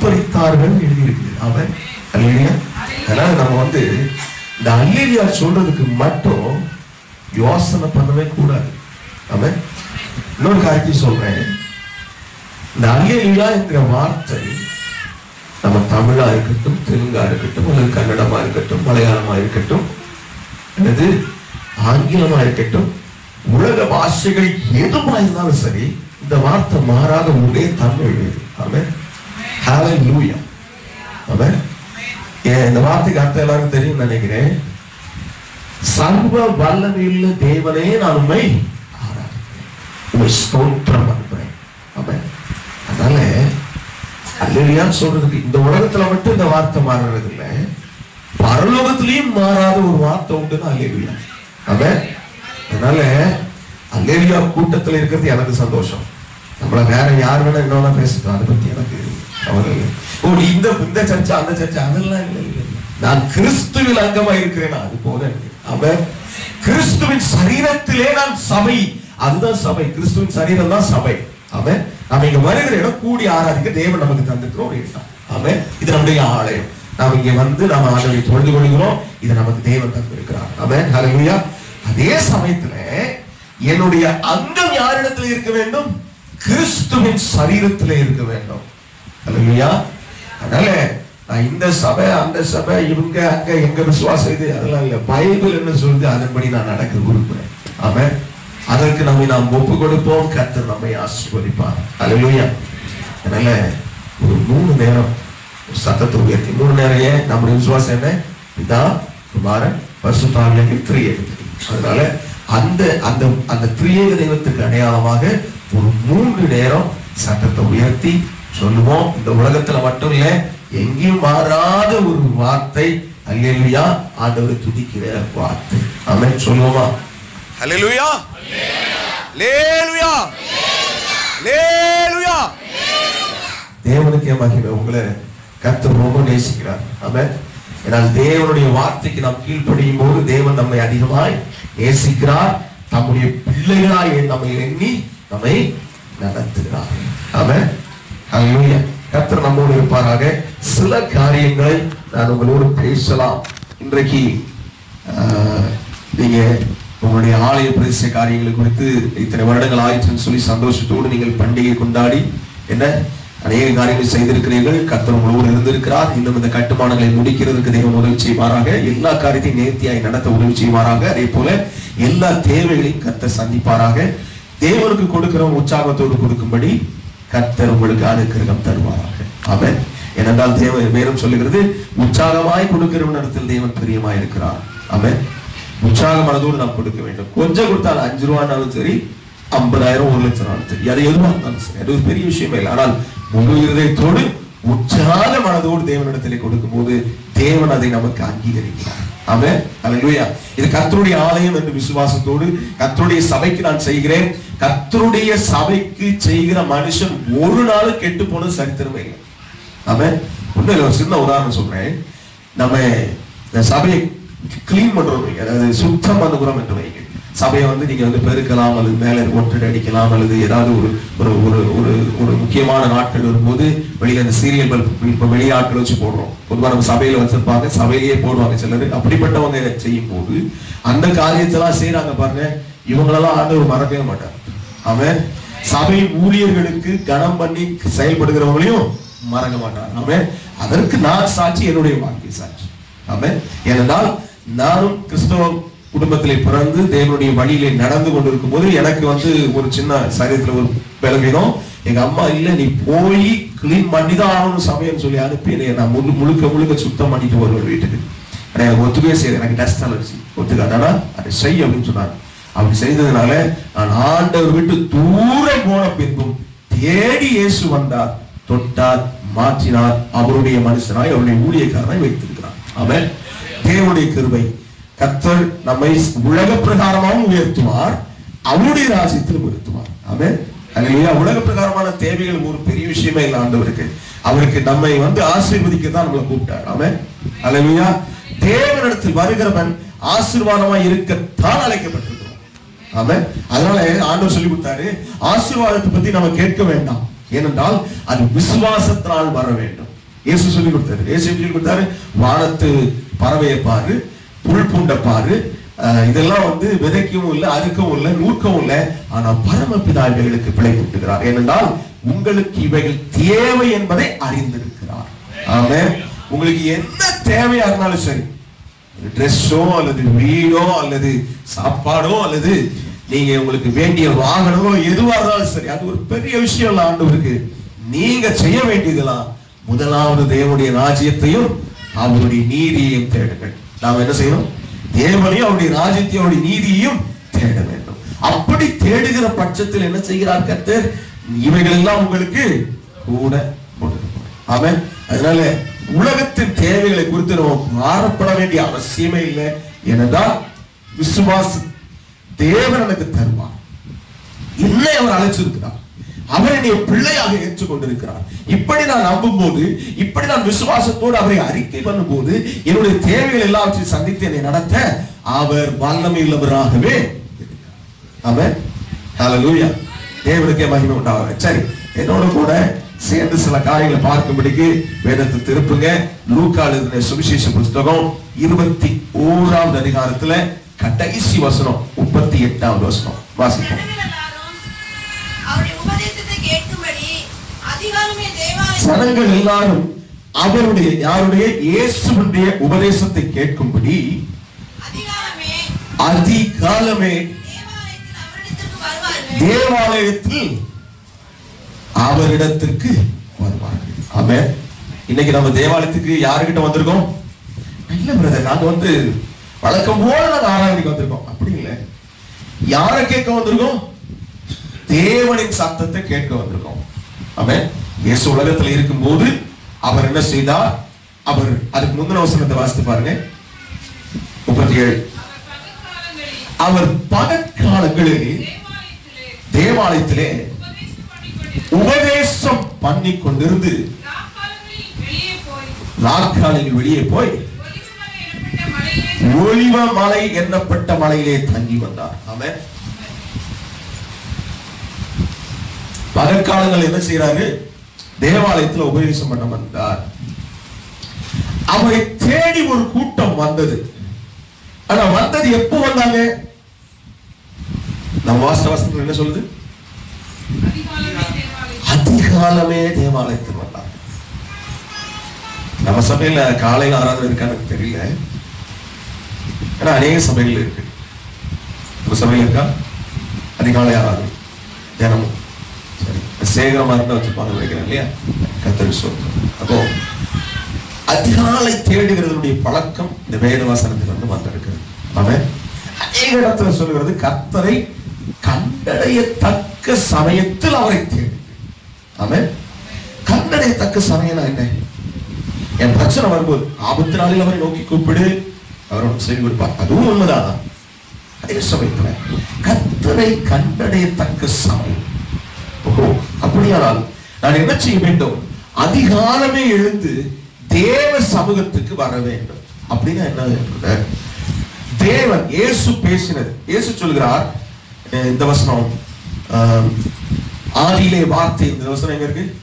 ஆர்ப்பரித்தார்கள் எழுதியிருக்கு அவன் அல்லையா அதனால நம்ம வந்து இந்த அல்லேலியா சொல்றதுக்கு மட்டும் யோசனை பண்ணவே கூடாது அவன் இன்னொரு காரியத்தை சொல்றேன் இந்த அல்லேலியா என்கிற வார்த்தை நம்ம தமிழா இருக்கட்டும் தெலுங்கா இருக்கட்டும் அல்லது கன்னடமா இருக்கட்டும் மலையாளமா இருக்கட்டும் அல்லது ஆங்கிலமா இருக்கட்டும் உலக பாஷைகள் எதுவா இருந்தாலும் சரி இந்த வார்த்தை மாறாத ஒரே தமிழ் ஆமென் ஹalleluya ஆமென் ஏன் இந்த வார்த்தைக்கு அர்த்தம் எல்லாருக்கும் தெரியும் நினைக்கிறேன் சர்வ வல்லமையுள்ள தேவனே நான் உண்மை உண்மை ஸ்தோத்திரம் அனுப்புறேன் ஆமென் அதனால அல்லேலியான்னு சொல்றதுக்கு இந்த உலகத்துல மட்டும் இந்த வார்த்தை மாறுறது இல்ல பரலோகத்திலையும் மாறாத ஒரு வார்த்தை உண்டுன்னா அல்லேலியா அவன் அதனால அல்லேலியா கூட்டத்துல இருக்கிறது எனக்கு சந்தோஷம் நம்மள வேற யார் வேணா என்ன வேணா பேசட்டும் அதை பத்தி எனக்கு கவலை இல்லை ஓ நீ இந்த இந்த சர்ச்சா அந்த சர்ச்சா அதெல்லாம் இல்லை இல்லை இல்லை. நான் கிறிஸ்துவில் அங்கமா இருக்கிறேன் அது போல அவன் கிறிஸ்துவின் சரீரத்திலே நான் சபை அதுதான் சபை கிறிஸ்துவின் சரீரம் தான் சபை அவன் நம்ம இங்க வருகிற இடம் கூடி ஆராதிக்க தேவன் நமக்கு தந்திருக்கிற ஒரு இடம் அவன் இது நம்முடைய ஆலயம் நாம் இங்க வந்து நாம ஆண்டவரை தொழுது கொள்கிறோம் இதை நமக்கு தேவன் தந்திருக்கிறார் அவன் ஹalleluya அதே சமயத்துல என்னுடைய அங்கம் யாரிடத்துல இருக்க வேண்டும் கிறிஸ்துவின் சரீரத்திலே இருக்க வேண்டும் ஹalleluya அதனால நான் இந்த சபை அந்த சபை இவங்க அங்க எங்க விசுவாசம் இது அதெல்லாம் இல்ல பைபிள் என்ன சொல்லுது அதன்படி நான் நடக்க விரும்புறேன் ஆமென் அதற்கு நம்மை நாம் ஒப்பு கொடுப்போம் கர்த்தர் நம்மை ஆசீர்வதிப்பார் அல்லேலூயா அதனால ஒரு மூணு நேரம் ஒரு சத்தத்தை உயர்த்தி மூணு நேரம் ஏன் நம்முடைய விசுவாசம் என்ன இதா குமாரன் பரிசுத்தாவியங்க திரியேக அதனால அந்த அந்த அந்த திரியேக தெய்வத்துக்கு அடையாளமாக ஒரு மூன்று நேரம் சத்தத்தை உயர்த்தி சொல்லுவோம் இந்த உலகத்துல மட்டும் இல்ல எங்கேயும் மாறாத ஒரு வார்த்தை அல்லேலூயா ஆண்டவர் துதிக்கிற வார்த்தை ஆமென் சொல்லுவோமா ஹalleluya ஹalleluya ஹalleluya தேவனுக்கே மகிமை உங்களை கர்த்தர் ரொம்ப நேசிக்கிறார் ஆமென் ஏனால் தேவனுடைய வார்த்தைக்கு நாம் கீழ்ப்படியும் போது தேவன் நம்மை அதிகமாய் நேசிக்கிறார் தம்முடைய பிள்ளைகளாய் நம்மை எண்ணி நம்மை நடத்துகிறார் ஆமென் ஹalleluya கர்த்தர் நம்மோடு இருப்பாராக சில காரியங்களை நான் உங்களோடு பேசலாம் இன்றைக்கு ஆஹ், நீங்க உங்களுடைய ஆலய பிரதிஷ்டை காரியங்களை குறித்து இத்தனை வருடங்கள் ஆயிடுச்சுன்னு சொல்லி சந்தோஷத்தோடு நீங்கள் பண்டிகை கொண்டாடி என்ன அநேக காரியங்களை செய்திருக்கிறீர்கள் கர்த்தர் உங்களோடு இருந்திருக்கிறார் இன்னும் இந்த கட்டுமானங்களை முடிக்கிறதுக்கு தெய்வம் உதவி செய்வாராக எல்லா காரியத்தையும் நேர்த்தியாய் நடத்த உதவி செய்வாராக அதே போல எல்லா தேவைகளையும் கர்த்தர் சந்திப்பாராக தேவனுக்கு கொடுக்கிற உற்சாகத்தோடு கொடுக்கும்படி கர்த்தர் உங்களுக்கு அனுக்கிரகம் தருவாராக ஆமென் ஏனென்றால் தேவ வேறும் சொல்லுகிறது உற்சாகமாய் கொடுக்கிறவனிடத்தில் தேவன் பிரியமாய் இருக்கிறார் ஆமென் உற்சாக மனதோடு நாம் கொடுக்க வேண்டும் கொஞ்சம் கொடுத்தாலும் அஞ்சு ரூபானாலும் சரி ஐம்பதாயிரம் ஒரு லட்சம் நாளும் சரி அது எதுவாக இருந்தாலும் சரி அது ஒரு பெரிய விஷயமே இல்லை ஆனால் முழு இருதயத்தோடு உற்சாக மனதோடு தேவனிடத்திலே கொடுக்கும் போது தேவன் அதை நமக்கு அங்கீகரிக்கிறார் ஆமென் அல்லேலூயா இது கர்த்தருடைய ஆலயம் என்று விசுவாசத்தோடு கர்த்தருடைய சபைக்கு நான் செய்கிறேன் கர்த்தருடைய சபைக்கு செய்கிற மனுஷன் ஒரு நாள் கெட்டு போனது சரித்திரமே இல்லை ஆமென் ஒண்ணும் இல்லை ஒரு சின்ன உதாரணம் சொல்றேன் நம்ம இந்த சபையை கிளீன் பண்றோம் வைங்க. அதாவது சுத்தம் பண்ணுகிறோம் என்று வைங்க சபையை வந்து நீங்க வந்து பெருக்கலாம் அல்லது மேல ஒற்றடை அடிக்கலாம் அல்லது ஏதாவது ஒரு ஒரு ஒரு ஒரு ஒரு முக்கியமான நாட்கள் வரும்போது வெளியில இந்த சீரியல் பல்ப் இப்ப வெளியாட்கள் வச்சு போடுறோம் பொதுவா நம்ம சபையில வச்சிருப்பாங்க சபையிலேயே போடுவாங்க சிலர் அப்படிப்பட்டவங்க செய்யும் போது அந்த காரியத்தெல்லாம் செய்யறாங்க பாருங்க இவங்களெல்லாம் ஆண்டவர் மறக்கவே மாட்டார் அவன் சபை ஊழியர்களுக்கு கனம் பண்ணி செயல்படுகிறவங்களையும் மறக்க மாட்டார் அவன் அதற்கு நான் சாட்சி என்னுடைய வாழ்க்கை சாட்சி அவன் ஏனென்றால் நானும் கிறிஸ்தவ குடும்பத்திலே பிறந்து தேவனுடைய வழியிலே நடந்து கொண்டிருக்கும் போது எனக்கு வந்து ஒரு சின்ன சரீரத்துல ஒரு பலவீனம் எங்க அம்மா இல்ல நீ போய் கிளீன் பண்ணி தான் ஆகணும் சமையல் சொல்லி அனுப்பி என்னை நான் முழு முழுக்க முழுக்க சுத்தம் பண்ணிட்டு வருவேன் வீட்டுக்கு ஆனா எனக்கு ஒத்துக்கவே செய்யுது எனக்கு டஸ்ட் அலர்ஜி ஒத்துக்காட்டானா அதை செய் அப்படின்னு சொன்னாங்க அப்படி செய்ததுனால நான் ஆண்டவர் விட்டு தூரம் போன பின்பும் தேடி இயேசு வந்தார் தொட்டார் மாற்றினார் அவருடைய மனுஷனாய் அவருடைய ஊழியக்காரனாய் வைத்திருக்கிறார் அவன் தேவனுடைய கிருபை கர்த்தர் நம்மை உலக பிரகாரமாகவும் உயர்த்துவார் அவருடைய ராஜ்யத்திலும் உயர்த்துவார் அவன் அல்லையா உலக பிரகாரமான தேவைகள் ஒரு பெரிய விஷயமே இல்லை ஆண்டவருக்கு அவருக்கு நம்மை வந்து ஆசீர்வதிக்க தான் நம்மளை கூப்பிட்டார் அவன் அல்லையா தேவனிடத்தில் வருகிறவன் ஆசீர்வாதமா இருக்கத்தான் அழைக்கப்பட்டிருக்கிறோம் ஆமென் அதனால ஆண்டவர் சொல்லி கொடுத்தாரு ஆசீர்வாதத்தை பத்தி நம்ம கேட்க வேண்டாம் ஏனென்றால் அது விசுவாசத்தினால் வர வேண்டும் இயேசு சொல்லி கொடுத்தாரு இயேசு எப்படி சொல்லி கொடுத்தாரு வானத்து பறவையை பாரு புல் பூண்ட பாரு அஹ், இதெல்லாம் வந்து விதைக்கவும் இல்லை அறுக்கவும் இல்லை நூற்கவும் இல்லை ஆனா பரமபிதா இவைகளுக்கு பிழைப்புட்டுகிறார் ஏனென்றால் உங்களுக்கு இவைகள் தேவை என்பதை அறிந்திருக்கிறார் ஆமென் உங்களுக்கு என்ன தேவையா இருந்தாலும் சரி ட்ரெஸ்ஸோ அல்லது வீடோ அல்லது சாப்பாடோ அல்லது நீங்க உங்களுக்கு வேண்டிய வாகனமோ எதுவா இருந்தாலும் சரி அது ஒரு பெரிய விஷயம் இல்ல ஆண்டவருக்கு நீங்க செய்ய வேண்டியதெல்லாம் முதலாவது தேவனுடைய ராஜ்யத்தையும் அவருடைய நீதியையும் தேடுங்கள் நாம் என்ன செய்யணும் தேவனையும் அவருடைய ராஜ்யத்தையும் அவருடைய நீதியையும் தேட வேண்டும் அப்படி தேடுகிற பட்சத்தில் என்ன செய்கிறார் கர்த்தர் இவைகள் எல்லாம் உங்களுக்கு கூட கொடுக்கப்படும் ஆமென் அதனால உலகத்தின் தேவைகளை குறித்து நம்ம மாறப்பட வேண்டிய அவசியமே இல்லை ஏனென்றால் விசுவாச தேவன் எனக்கு தருவார் என்னை அவர் அழைச்சிருக்கிறார் அவர் என்னை பிள்ளையாக ஏற்றுக்கொண்டிருக்கிறார் இப்படி நான் நம்பும் போது இப்படி நான் விசுவாசத்தோடு அவரை அறிக்கை பண்ணும்போது என்னுடைய தேவைகள் எல்லாவற்றையும் சந்தித்து என்னை நடத்த அவர் வல்லமை உள்ளவராகவே இருக்கிறார். ஆமென் ஹalleluya தேவனுக்கே மகிமை உண்டாவதாக சரி என்னோட கூட சேர்ந்து சில காரியங்களை பார்க்கும்படிக்கு வேதத்தை திருப்புங்க லூக்கால் எழுதின சுவிசேஷ புஸ்தகம் இருபத்தி ஓராவது அதிகாரத்துல கடைசி வசனம் முப்பத்தி எட்டாவது வசனம் வாசிப்போம் ஜனங்கள் எல்லாரும் அவருடைய உபதேசத்தை கேட்கும்படி அதிகாலமே தேவாலயம் ஜனங்கள் எல்லாரும் அவருடைய யாருடைய இயேசுடைய உபதேசத்தை கேட்கும்படி அதிகாலமே அதிகாலமே தேவாலயத்தில் தேவாலயத்தில் அவரிடத்திற்கு வருவார்கள் அவரிடத்திற்கு வருவார்கள் ஆமென் இன்னைக்கு நம்ம தேவாலயத்துக்கு யாருக்கிட்ட வந்திருக்கோம் இல்ல பிரதர் நாங்க வந்து வழக்கம் போல நாங்க ஆராதனைக்கு வந்திருக்கோம் அப்படி இல்லை யாரை கேட்க வந்திருக்கோம் தேவனின் சத்தத்தை கேட்க வந்திருக்கோம் ஆமென் இயேசு உலகத்துல இருக்கும்போது அவர் என்ன செய்தார் அவர் அதுக்கு முந்தின வசனத்தை வாசித்து பாருங்க முப்பத்தி ஏழு அவர் பகற்காலங்களில் அவர் பகற்காலங்களில் தேவாலயத்திலே தேவாலயத்திலே உபதேசம் பண்ணிக் கொண்டிருந்து உபதேசம் பண்ணி கொண்டிருந்து ராக்காலங்களில் வெளியே போய் ராக்காலையில் வெளியே போய் ஒலிவுமலை எனப்பட்ட மலையிலே ஒளிவ மலை என்னப்பட்ட மலையிலே தங்கி வந்தார் ஆமென் பகற்காலங்கள் என்ன செய்யறாரு தேவாலயத்துல உபதேசம் பண்ண வந்தார் அவரை தேடி ஒரு கூட்டம் வந்தது ஆனா வந்தது எப்போ வந்தாங்க நம்ம வாசன வசனம் என்ன சொல்லுது அதிகாலமே தேவாலயம் அதிகாலமே தேவாலயத்தில் வந்தார் நம்ம சபையில காலையில ஆராதனை இருக்கான்னு எனக்கு தெரியல ஏன்னா அநேக சபைகள் இருக்கு உங்க சபையில இருக்கா அதிகாலை ஆராதனை தினமும் சரி சேகரமா இருந்தா வச்சிருப்பாங்க நினைக்கிறேன் இல்லையா கத்தரி சொல்றோம் அப்போ அதிகாலை தேடுகிறதுடைய பழக்கம் இந்த வேத வசனத்தில் வந்து வந்திருக்கிறது அவன் அநேக இடத்துல சொல்லுகிறது கர்த்தரை கண்டடையத்தக்க சமயத்தில் அவரை தேடு அவன் கண்டடையத்தக்க சமயம்னா என்ன என் பிரச்சனை வரும்போது ஆபத்து நாளில் அவரை நோக்கி கூப்பிடு அவர் உனக்கு செவி கொடுப்பார் அதுவும் உண்மைதான் அதே சமயத்துல கர்த்தரை கண்டடையத்தக்க சமயம் ஓஹோ அப்படியானால் நான் என்ன செய்ய வேண்டும் அதிகாலமே எழுந்து தேவ சமூகத்துக்கு வர வேண்டும் அப்படின்னா என்ன brother? தேவன் இயேசு பேசினது இயேசு சொல்கிறார் அஹ் இந்த வசனம் ஆம், ஆதியிலே வார்த்தை இந்த வசனம் எங்க இருக்கு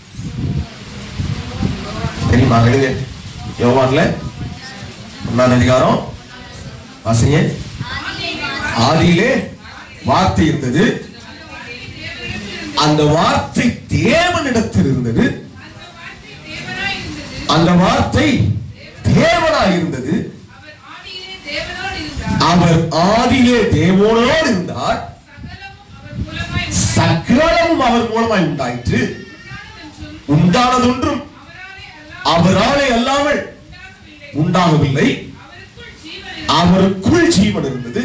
தெரியுமா எழுத யோவான்ல ஒன்னாம் அதிகாரம் வாசிங்க ஆதியிலே வார்த்தை இருந்தது அந்த வார்த்தை தேவனிடத்தில் இருந்தது அந்த வார்த்தை தேவனாய் இருந்தது அந்த வார்த்தை தேவனாய் இருந்தது அவர் ஆதியிலே தேவனோடு இருந்தார் அவர் ஆதியிலே தேவனோடு இருந்தார் சகலமும் அவர் மூலமாய் சகலமும் அவர் மூலமாய் உண்டாயிற்று உண்டானதென்றும் உண்டானதொன்றும் அவராலே அவராலே அல்லாமல் அல்லாமல் உண்டாகவில்லை உண்டாகவில்லை அவருக்குள் ஜீவன் அவருக்குள் ஜீவன் இருந்தது. இருந்தது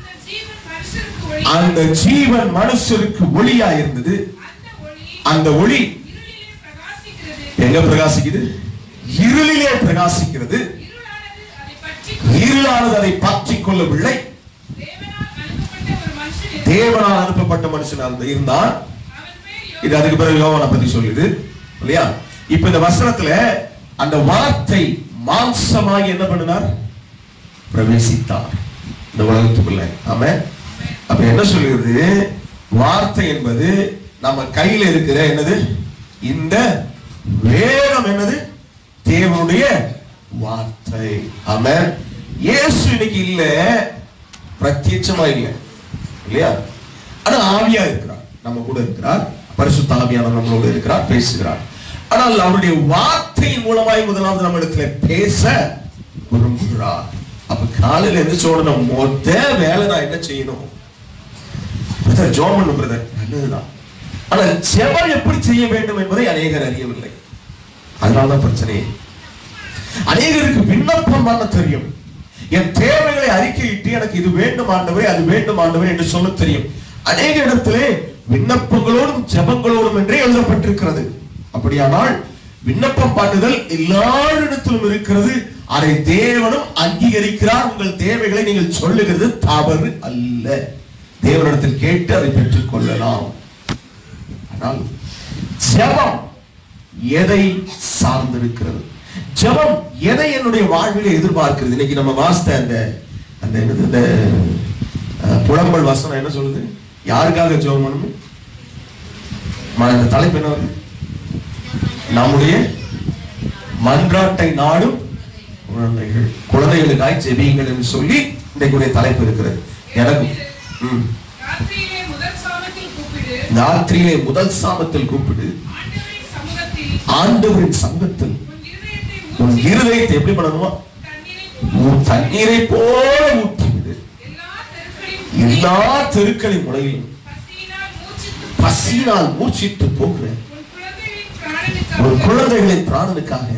அந்த ஜீவன் மனுஷருக்கு அந்த ஜீவன் மனுஷருக்கு ஒளி ஒளியா இருந்தது அந்த ஒளி அந்த ஒளி இருளிலே பிரகாசிக்கிறது எங்க பிரகாசிக்குது இருளிலே பிரகாசிக்கிறது இருளானது அதை பற்றி இருளானது அதை பற்றிக் கொள்ளவில்லை தேவனால் அனுப்பப்பட்ட தேவனால் அனுப்பப்பட்ட ஒரு மனுஷன் மனுஷன் அந்த இருந்தான் அவன் மேல் இது அதுக்கு பிறகு யோவானை பத்தி சொல்லுது இல்லையா இப்ப இந்த வசனத்துல அந்த வார்த்தை மாம்சமாகி என்ன பண்ணினார் பிரவேசித்தார் இந்த உலகத்துக்குள்ள ஆமா அப்ப என்ன சொல்லுகிறது வார்த்தை என்பது நம்ம கையில இருக்கிற என்னது இந்த வேதம் என்னது தேவனுடைய வார்த்தை ஆமென் இயேசு இன்னைக்கு இல்ல பிரத்யட்சமா இல்ல இல்லையா ஆனா ஆவியா இருக்கிறார் நம்ம கூட இருக்கிறார் பரிசுத்த ஆவியானவர் நம்மளோட இருக்கிறார் பேசுகிறார் ஆனால் அவருடைய வார்த்தையின் மூலமாய் முதலாவது நம்ம இடத்துல பேச விரும்புகிறார் அப்ப காலையில எந்திரிச்ச உடனே மொத்த வேலை நான் என்ன செய்யணும் பிரதர் ஜோம் பண்ணும் பிரதர் நல்லதுதான் ஆனா ஜெபம் எப்படி செய்ய வேண்டும் என்பதை அநேகர் அறியவில்லை அதனாலதான் பிரச்சனையே அநேகருக்கு விண்ணப்பம் பண்ண தெரியும் என் தேவைகளை அறிக்கையிட்டு எனக்கு இது வேண்டும் ஆண்டவரே அது வேண்டும் ஆண்டவரே என்று சொல்ல தெரியும் அநேக இடத்திலே விண்ணப்பங்களோடும் ஜெபங்களோடும் என்றே எழுதப்பட்டிருக்கிறது அப்படியானால் விண்ணப்பம் பண்ணுதல் எல்லாரிடத்திலும் இருக்கிறது அதை தேவனும் அங்கீகரிக்கிறார் உங்கள் தேவைகளை நீங்கள் சொல்லுகிறது தவறு அல்ல தேவனிடத்தில் கேட்டு அதை பெற்றுக் கொள்ளலாம் ஆனால் ஜெபம் எதை சார்ந்திருக்கிறது ஜெபம் எதை என்னுடைய வாழ்விலே எதிர்பார்க்கிறது இன்னைக்கு நம்ம வாசித்த அந்த அந்த என்னது இந்த அஹ், புலம்பல் வசனம் என்ன சொல்லுது யாருக்காக ஜெபம் பண்ணணும் ம- இந்த தலைப்பு என்ன வருது நம்முடைய மன்றாட்டை நாடும் குழந்தைகள் குழந்தைகளுக்காய் ஜெபியுங்கள் என்று சொல்லி இன்றைக்குரிய தலைப்பு இருக்கிறது எனக்கு ம் ராத்திரியிலே முதல் சாமத்தில் கூப்பிடு ராத்திரியிலே முதல் சாமத்தில் கூப்பிடு ஆண்டவரின் சமூகத்தில் ஆண்டவரின் சங்கத்தில் உன் இருதயத்தை உன் ஊற்றி இருதயத்தை எப்படி பண்ணணுமா தண்ணீரை உன் தண்ணீரை போல ஊற்றிவிடு எல்லா தெருக்களையும் எல்லா தெருக்களின் முறையிலும் பசியினால் மூச்சித்து பசியினால் மூச்சிட்டு போகிற உன் உன் குழந்தைகளின் பிராணனுக்காக குழந்தைகளின் பிராணனுக்காக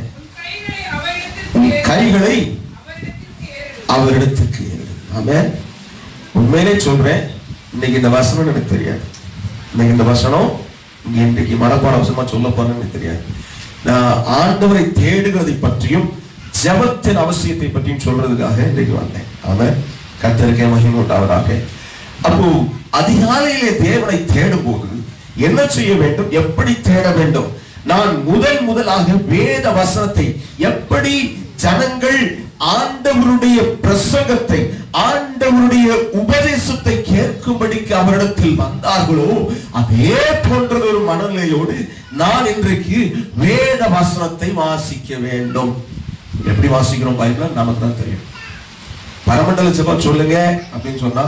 உன் கைகளை உன் கைகளை அவரிடத்திற்கு ஏறு. அவரிடத்திற்கு ஏறு. அவரிடத்துக்கு ஏறு. ஆமென் உண்மையிலே சொல்றேன் இன்னைக்கு இந்த வசனம் எனக்கு தெரியாது இன்னைக்கு இந்த வசனம் இங்க இன்றைக்கு மனப்பாட வசனமா சொல்ல போறேன்னு எனக்கு தெரியாது நான் ஆண்டவரை தேடுகிறதை பற்றியும் ஜெபத்தின் அவசியத்தை பற்றியும் சொல்றதுக்காக இன்றைக்கு வந்தேன் அவன் கத்தருக்கே மகிமை உண்டாவதாக அப்போ அதிகாலையிலே தேவனை தேடும் போது என்ன செய்ய வேண்டும் எப்படி தேட வேண்டும் நான் முதல் முதலாக வேத வசனத்தை எப்படி ஜனங்கள் ஆண்டவருடைய பிரசங்கத்தை ஆண்டவருடைய உபதேசத்தை கேட்கும்படிக்கு அவரிடத்தில் வந்தார்களோ அதே போன்றது ஒரு மனநிலையோடு நான் இன்றைக்கு வேத வசனத்தை வாசிக்க வேண்டும் எப்படி வாசிக்கிறோம் பைபிள நமக்கு தான் தெரியும் பரமண்டல ஜெபம் சொல்லுங்க அப்படின்னு சொன்னா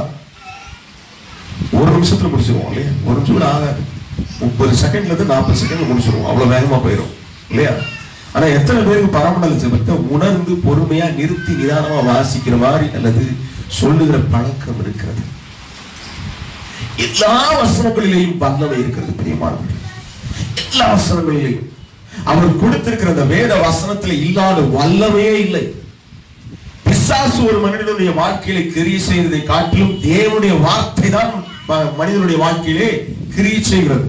ஒரு நிமிஷத்துல முடிச்சிருவோம் இல்லையா ஒரு நிமிஷம் கூட ஆகாது முப்பது செகண்ட்ல இருந்து நாற்பது செகண்ட்ல முடிச்சிருவோம் அவ்வளவு வேகமா போயிடும் இல்லையா ஆனா எத்தனை பேருக்கு பரமண்டல ஜெபத்தை உணர்ந்து பொறுமையா நிறுத்தி நிதானமா வாசிக்கிற மாதிரி அல்லது சொல்லுகிற பழக்கம் இருக்கிறது எல்லா வசனங்களிலேயும் வல்லமை இருக்கிறது பிரியமானவர்களே எல்லா வசனங்களிலேயும் அவர் கொடுத்திருக்கிற அந்த வேத வசனத்துல இல்லாத வல்லமையே இல்லை பிசாசு ஒரு மனிதனுடைய வாழ்க்கையில கிரியை செய்வதை காட்டிலும் தேவனுடைய வார்த்தை தான் ம- மனிதனுடைய வாழ்க்கையிலே கிரியை செய்கிறது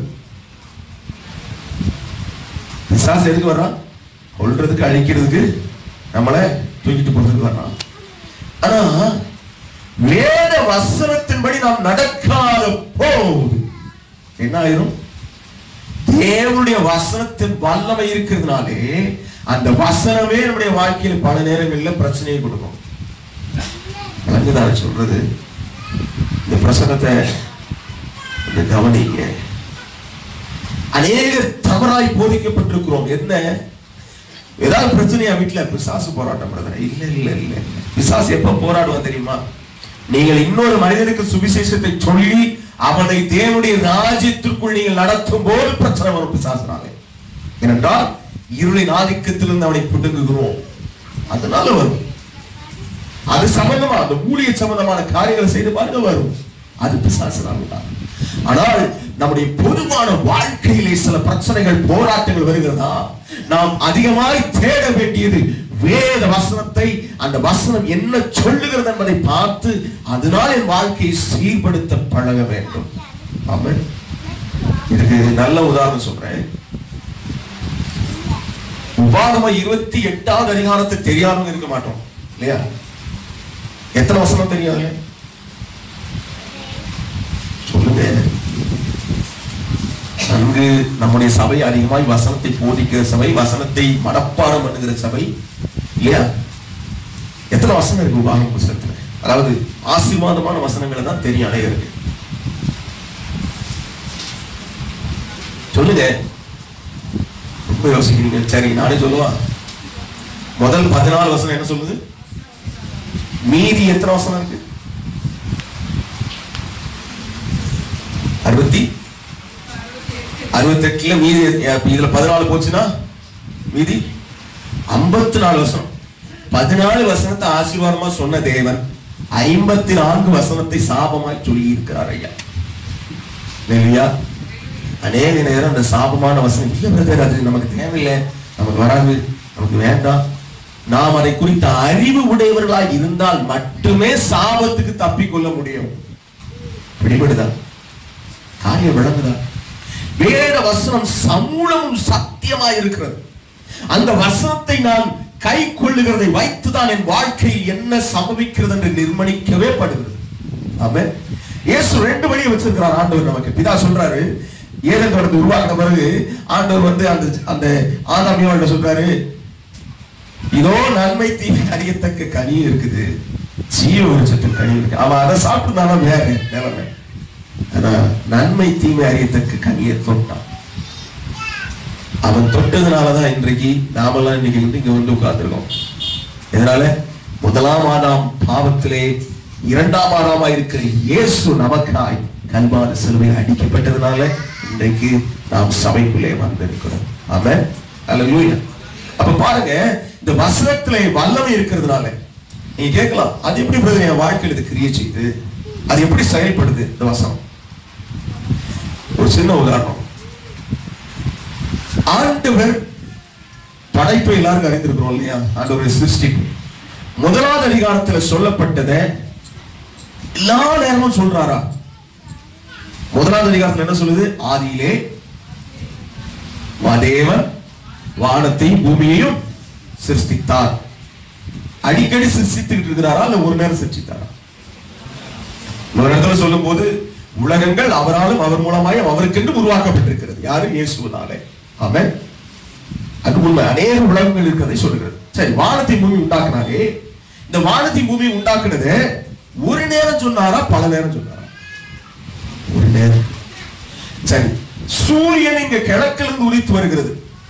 பிசாசு எதுக்கு வர்றான் கொல்றதுக்கு அழிக்கிறதுக்கு நம்மளை தூக்கிட்டு போறதுக்கு வர்றான் ஆனா வேத வசனத்தின்படி நாம் நடக்காத போது என்ன ஆயிரும் தேவனுடைய வசனத்தின் வல்லமை இருக்கிறதுனாலே அந்த வசனமே நம்முடைய வாழ்க்கையில பல நேரங்களில் பிரச்சனையை கொடுக்கும் விளங்குதானே சொல்றது இந்த பிரசங்கத்தை கொஞ்சம் கவனிங்க அநேகர் தவறாய் போதிக்கப்பட்டிருக்கிறோம் என்ன ஏதாவது பிரச்சனையா வீட்டுல பிசாசு போராட்டம் பிரதர் இல்ல இல்ல இல்ல இல்ல. பிசாசு எப்ப போராடுவான் தெரியுமா நீங்கள் இன்னொரு மனிதனுக்கு சுவிசேஷத்தை சொல்லி அவனை தேவனுடைய ராஜ்யத்திற்குள் நீங்கள் நடத்தும் போது பிரச்சனை வரும் பிசாசுனாலே ஏனென்றால் இருளின் ஆதிக்கத்திலிருந்து அவனை பிடுங்குகிறோம் அதனால வரும் அது சம்பந்தமா அந்த ஊழிய சம்பந்தமான காரியங்களை செய்து பாருங்க வரும் அது பிசாசினால் தான் ஆனால் நம்முடைய பொதுவான வாழ்க்கையிலே சில பிரச்சனைகள் போராட்டங்கள் வருகிறதா நாம் அதிகமாய் தேட வேண்டியது வேத வசனத்தை அந்த வசனம் என்ன சொல்லுகிறது என்பதை பார்த்து அதனால் என் வாழ்க்கையை சீர்படுத்த பழக வேண்டும் ஆமென் இதுக்கு நல்ல உதாரணம் சொல்றேன் உபாகம இருபத்தி எட்டாவது அதிகாரத்தை தெரியாதவங்க இருக்க மாட்டோம் இல்லையா எத்தனை வசனம் தெரியாது சொல்லுங்க நன்கு நம்முடைய சபை அதிகமாய் வசனத்தை போதிக்கிற சபை வசனத்தை மனப்பாடம் பண்ணுகிற சபை இல்லையா எத்தனை வசனம் இருக்கு உபாகம் புஸ்தகத்துல அதாவது ஆசீர்வாதமான வசனங்களை தான் தெரியும் அனைவருக்கு சொல்லுங்க ரொம்ப யோசிக்கிறீங்க சரி நானே சொல்லுவா முதல் பதினாலு வசனம் என்ன சொல்லுது மீதி எத்தனை வசனம் இருக்கு அறுபத்தி அறுபத்தெட்டுல மீதி அப்ப இதுல பதினாலு போச்சுன்னா மீதி ஐம்பத்தி நாலு வசனம் பதினாலு வசனத்தை ஆசீர்வாதமா சொன்ன தேவன் ஐம்பத்தி நான்கு வசனத்தை சாபமாய் சொல்லி இருக்கிறார் ஐயா இல்லையா அநேக நேரம் அந்த சாபமான வசனம் இல்ல பிரதர் அது நமக்கு தேவையில்லை நமக்கு வராது நமக்கு வேண்டாம் நாம் அதை குறித்த அறிவு உடையவர்களாய் இருந்தால் மட்டுமே சாபத்துக்கு தப்பிக்கொள்ள முடியும் பிடிபடுதா காரியம் விளங்குதா வேத வசனம் சமூலமும் சத்தியமாய் இருக்கிறது அந்த வசனத்தை நான் கை கொள்ளுகிறதை வைத்துதான் என் வாழ்க்கையில் என்ன சம்பவிக்கிறது என்று நிர்மணிக்கவே படுகிறது ஆமென் இயேசு ரெண்டு வழியை வச்சிருக்கிறார் ஆண்டவர் நமக்கு பிதா சொல்றாரு ஏதன் தொடர்ந்து உருவாக்கின பிறகு ஆண்டவர் வந்து அந்த அந்த ஆதாமியோட சொல்றாரு இதோ நன்மை தீமை அறியத்தக்க கனி இருக்குது ஜீவ விருட்சத்தின் கனி இருக்கு அவன் அதை சாப்பிட்டுனாலும் வேற நிலைமை ஆனா நன்மை தீமை அறியத்தக்க கனியை தொட்டான் அவன் தொட்டதுனாலதான் இன்றைக்கு நாமெல்லாம் இன்னைக்கு வந்து இங்க வந்து உட்கார்ந்துருக்கோம் இதனால முதலாம் ஆதாம் பாவத்திலே இரண்டாம் ஆதாமா இருக்கிற இயேசு நமக்காய் கல்வாறு சிலுவையில் அடிக்கப்பட்டதுனால இன்றைக்கு நாம் சபைக்குள்ளே வந்திருக்கிறோம் ஆமென் அல்லேலூயா அப்ப பாருங்க இந்த வசனத்திலே வல்லமை இருக்கிறதுனால நீங்க கேட்கலாம் அது எப்படி பிரதர் என் வாழ்க்கையில் இது கிரியை செய்யுது அது எப்படி செயல்படுது இந்த வசனம் ஒரு சின்ன உதாரணம் ஆண்டவர் படைப்பை எல்லாரும் அறிந்திருக்கிறோம் இல்லையா ஆண்டவர் சிருஷ்டிப்பு முதலாவது அதிகாரத்துல சொல்லப்பட்டதை எல்லா நேரமும் சொல்றாரா முதலாவது அதிகாரத்துல என்ன சொல்லுது ஆதியிலே தேவன் வானத்தையும் பூமியையும் சிருஷ்டித்தார் அடிக்கடி சிருஷ்டித்துக்கிட்டு இருக்கிறாரா இல்ல ஒரு நேரம் சிருஷ்டித்தாரா ஒரு இடத்துல சொல்லும் போது உலகங்கள் அவராலும் அவர் மூலமாயும் அவருக்கென்று உருவாக்கப்பட்டிருக்கிறது யாரு இயேசுவனாலே ஆமென் அது உண்மை அநேக உலகங்கள் இருக்கிறதை சொல்லுகிறது சரி வானத்தை பூமி உண்டாக்குனாரே இந்த வானத்தை பூமி உண்டாக்குனது ஒரு நேரம் சொன்னாரா பல நேரம் சொன்னாரா ஒரு நேரம் சரி சூரியன் இங்க கிழக்கிலிருந்து உதித்து வருகிறது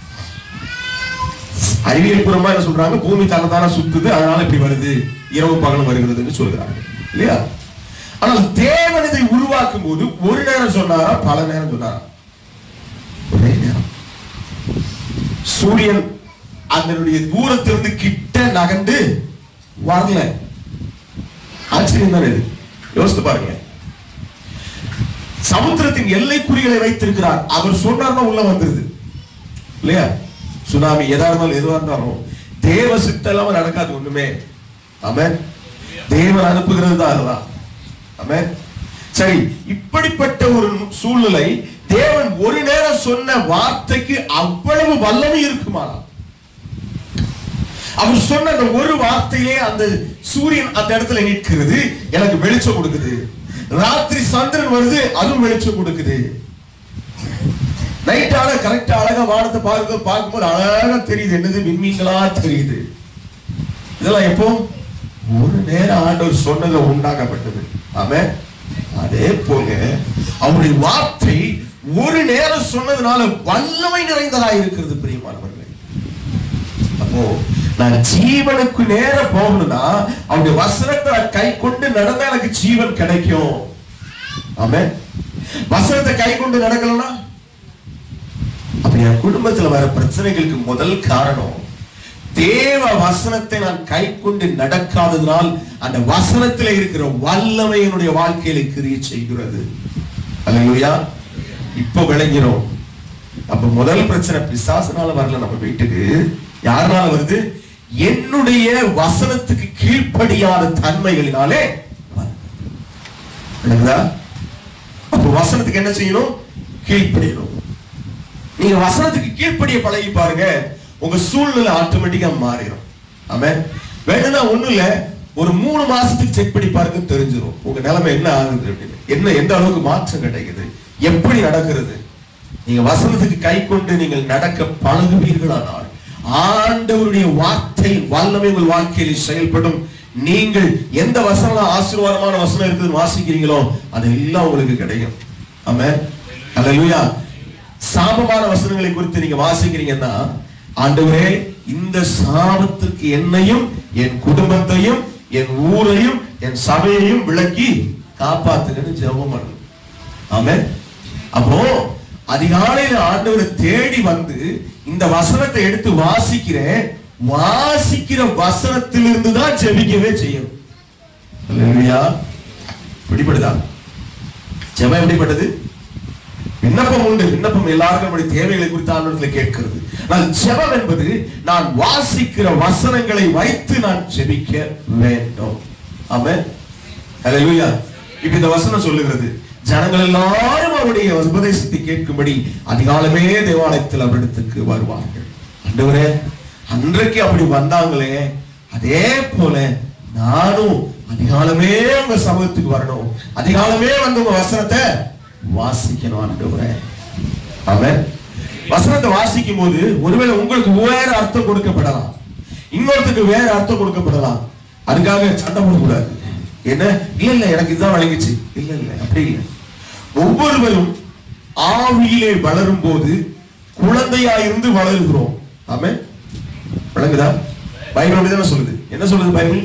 அறிவியல் பூர்வமா என்ன சொல்றாங்க பூமி தன்னைத்தானே சுத்துது அதனால இப்படி வருது இரவு பகலும் வருகிறதுன்னு சொல்கிறாங்க இல்லையா ஆனால் தேவன் இதை உருவாக்கும் போது ஒரு நேரம் சொன்னாரா பல நேரம் சொன்னாரா ஒரே நேரம் சூரியன் அதனுடைய தூரத்திலிருந்து கிட்ட நகர்ந்து வரல ஆச்சரியம் தானே இது யோசித்து பாருங்க சமுத்திரத்தின் எல்லைக்குறிகளை வைத்திருக்கிறார் அவர் சொன்னார்னா உள்ள வந்துருது இல்லையா சுனாமி எதா இருந்தாலும் எதுவா இருந்தாலும் தேவ சித்தம் இல்லாம நடக்காது ஒண்ணுமே ஆமென் தேவன் அனுப்புகிறது தான் அதுதான் ஆமென் சரி இப்படிப்பட்ட ஒரு சூழ்நிலை தேவன் ஒரு நேரம் சொன்ன வார்த்தைக்கு அவ்வளவு வல்லமை இருக்குமானா அவர் சொன்ன அந்த ஒரு வார்த்தையிலே அந்த சூரியன் அந்த இடத்துல நிற்கிறது எனக்கு வெளிச்சம் கொடுக்குது ராத்திரி சந்திரன் வருது அதுவும் வெளிச்சம் கொடுக்குது நைட் ஆன கரெக்டா அழகா வானத்தை பார்க்க பார்க்கும்போது அழகா தெரியுது என்னது விண்மீன்களா தெரியுது இதெல்லாம் எப்போ ஒரு நேரம் ஆண்டவர் சொன்னது உண்டாக்கப்பட்டது ஆமென் அதே போல அவருடைய வார்த்தை ஒரு நேரம் சொன்னதுனால வல்லமை நிறைந்ததா இருக்கிறது பிரியமானவர்களே அப்போ நான் ஜீவனுக்கு நேர போகணும்னா அவருடைய வசனத்தை கை கொண்டு நடந்தா எனக்கு ஜீவன் கிடைக்கும் ஆமென் வசனத்தை கை கொண்டு நடக்கலனா அப்ப என் குடும்பத்துல வர பிரச்சனைகளுக்கு முதல் காரணம் தேவ வசனத்தை நான் கை கொண்டு நடக்காததுனால் அந்த வசனத்துல இருக்கிற வல்லமை என்னுடைய வாழ்க்கையில கிரியை செய்கிறது அல்லேலூயா இப்போ விளங்கிறோம் அப்ப முதல் பிரச்சனை பிசாசனால வரல நம்ம வீட்டுக்கு யாருனால வருது என்னுடைய வசனத்துக்கு கீழ்ப்படியாத தன்மைகளினாலே வருது. விளங்குதா அப்ப வசனத்துக்கு என்ன செய்யணும் கீழ்ப்படியணும் நீங்க வசனத்துக்கு கீழ்ப்படிய பழகி பாருங்க உங்க சூழ்நிலை ஆட்டோமேட்டிக்கா மாறிடும் ஆமென் வேணும்னா ஒண்ணும் இல்ல ஒரு மூணு மாசத்துக்கு செக் பண்ணி பாருங்க தெரிஞ்சிடும் உங்க நிலைமை என்ன ஆகுது அப்படின்னு என்ன எந்த அளவுக்கு மாற்றம் கிடைக்குது எப்படி நடக்கிறது நீங்க வசனத்துக்கு கை கொண்டு நீங்கள் நடக்க பழகுவீர்களானால் ஆண்டவருடைய வார்த்தை வல்லமை உங்கள் வாழ்க்கையில் செயல்படும் நீங்கள் எந்த வசனம் ஆசீர்வாதமான வசனம் இருக்குதுன்னு வாசிக்கிறீங்களோ அதெல்லாம் உங்களுக்கு கிடைக்கும் ஆமென் அல்லேலூயா சாபமான வசனங்களை குறித்து நீங்க வாசிக்கிறீங்கன்னா ஆண்டவரே இந்த சாபத்துக்கு என்னையும் என் குடும்பத்தையும் என் ஊரையும் என் சபையையும் விளக்கி காப்பாத்துங்கன்னு ஜெபம் பண்ணணும் ஆமென் அப்போ அதிகாலையில ஆண்டவரை தேடி வந்து இந்த வசனத்தை எடுத்து வாசிக்கிறேன் வாசிக்கிற வசனத்திலிருந்து தான் ஜெபிக்கவே செய்யணும் அல்லேலூயா பிடிபடுதா ஜெபம் எப்படிப்பட்டது விண்ணப்பம் உண்டு விண்ணப்பம் எல்லாருக்கும் நம்முடைய தேவைகளை குறித்து ஆண்டவரத்தில் கேட்கிறது ஆனால் ஜெபம் என்பது நான் வாசிக்கிற வசனங்களை வைத்து நான் ஜெபிக்க வேண்டும் ஆமென் ஹalleluya இப்ப இந்த வசனம் சொல்லுகிறது ஜனங்கள் எல்லாரும் அவருடைய உபதேசத்தை கேட்கும்படி அதிகாலமே தேவாலயத்தில் அவரிடத்துக்கு வருவார்கள் ஆண்டவரே அன்றைக்கு அப்படி வந்தாங்களே அதே போல நானும் அதிகாலமே உங்க சமூகத்துக்கு வரணும் அதிகாலமே வந்து உங்க வசனத்தை வாசிக்கணும் ஆண்டவரே அவன் வசனத்தை வாசிக்கும் போது ஒருவேளை உங்களுக்கு வேற அர்த்தம் கொடுக்கப்படலாம் இன்னொருத்துக்கு வேற அர்த்தம் கொடுக்கப்படலாம் அதுக்காக சண்டை போடக்கூடாது என்ன இல்ல இல்ல எனக்கு இதுதான் வழங்கிச்சு இல்ல இல்ல அப்படி இல்லை ஒவ்வொருவரும் ஆவியிலே வளரும் போது குழந்தையா இருந்து வளருகிறோம் ஆமென் விளங்குதா பைபிள் அப்படிதானே சொல்லுது என்ன சொல்லுது பைபிள்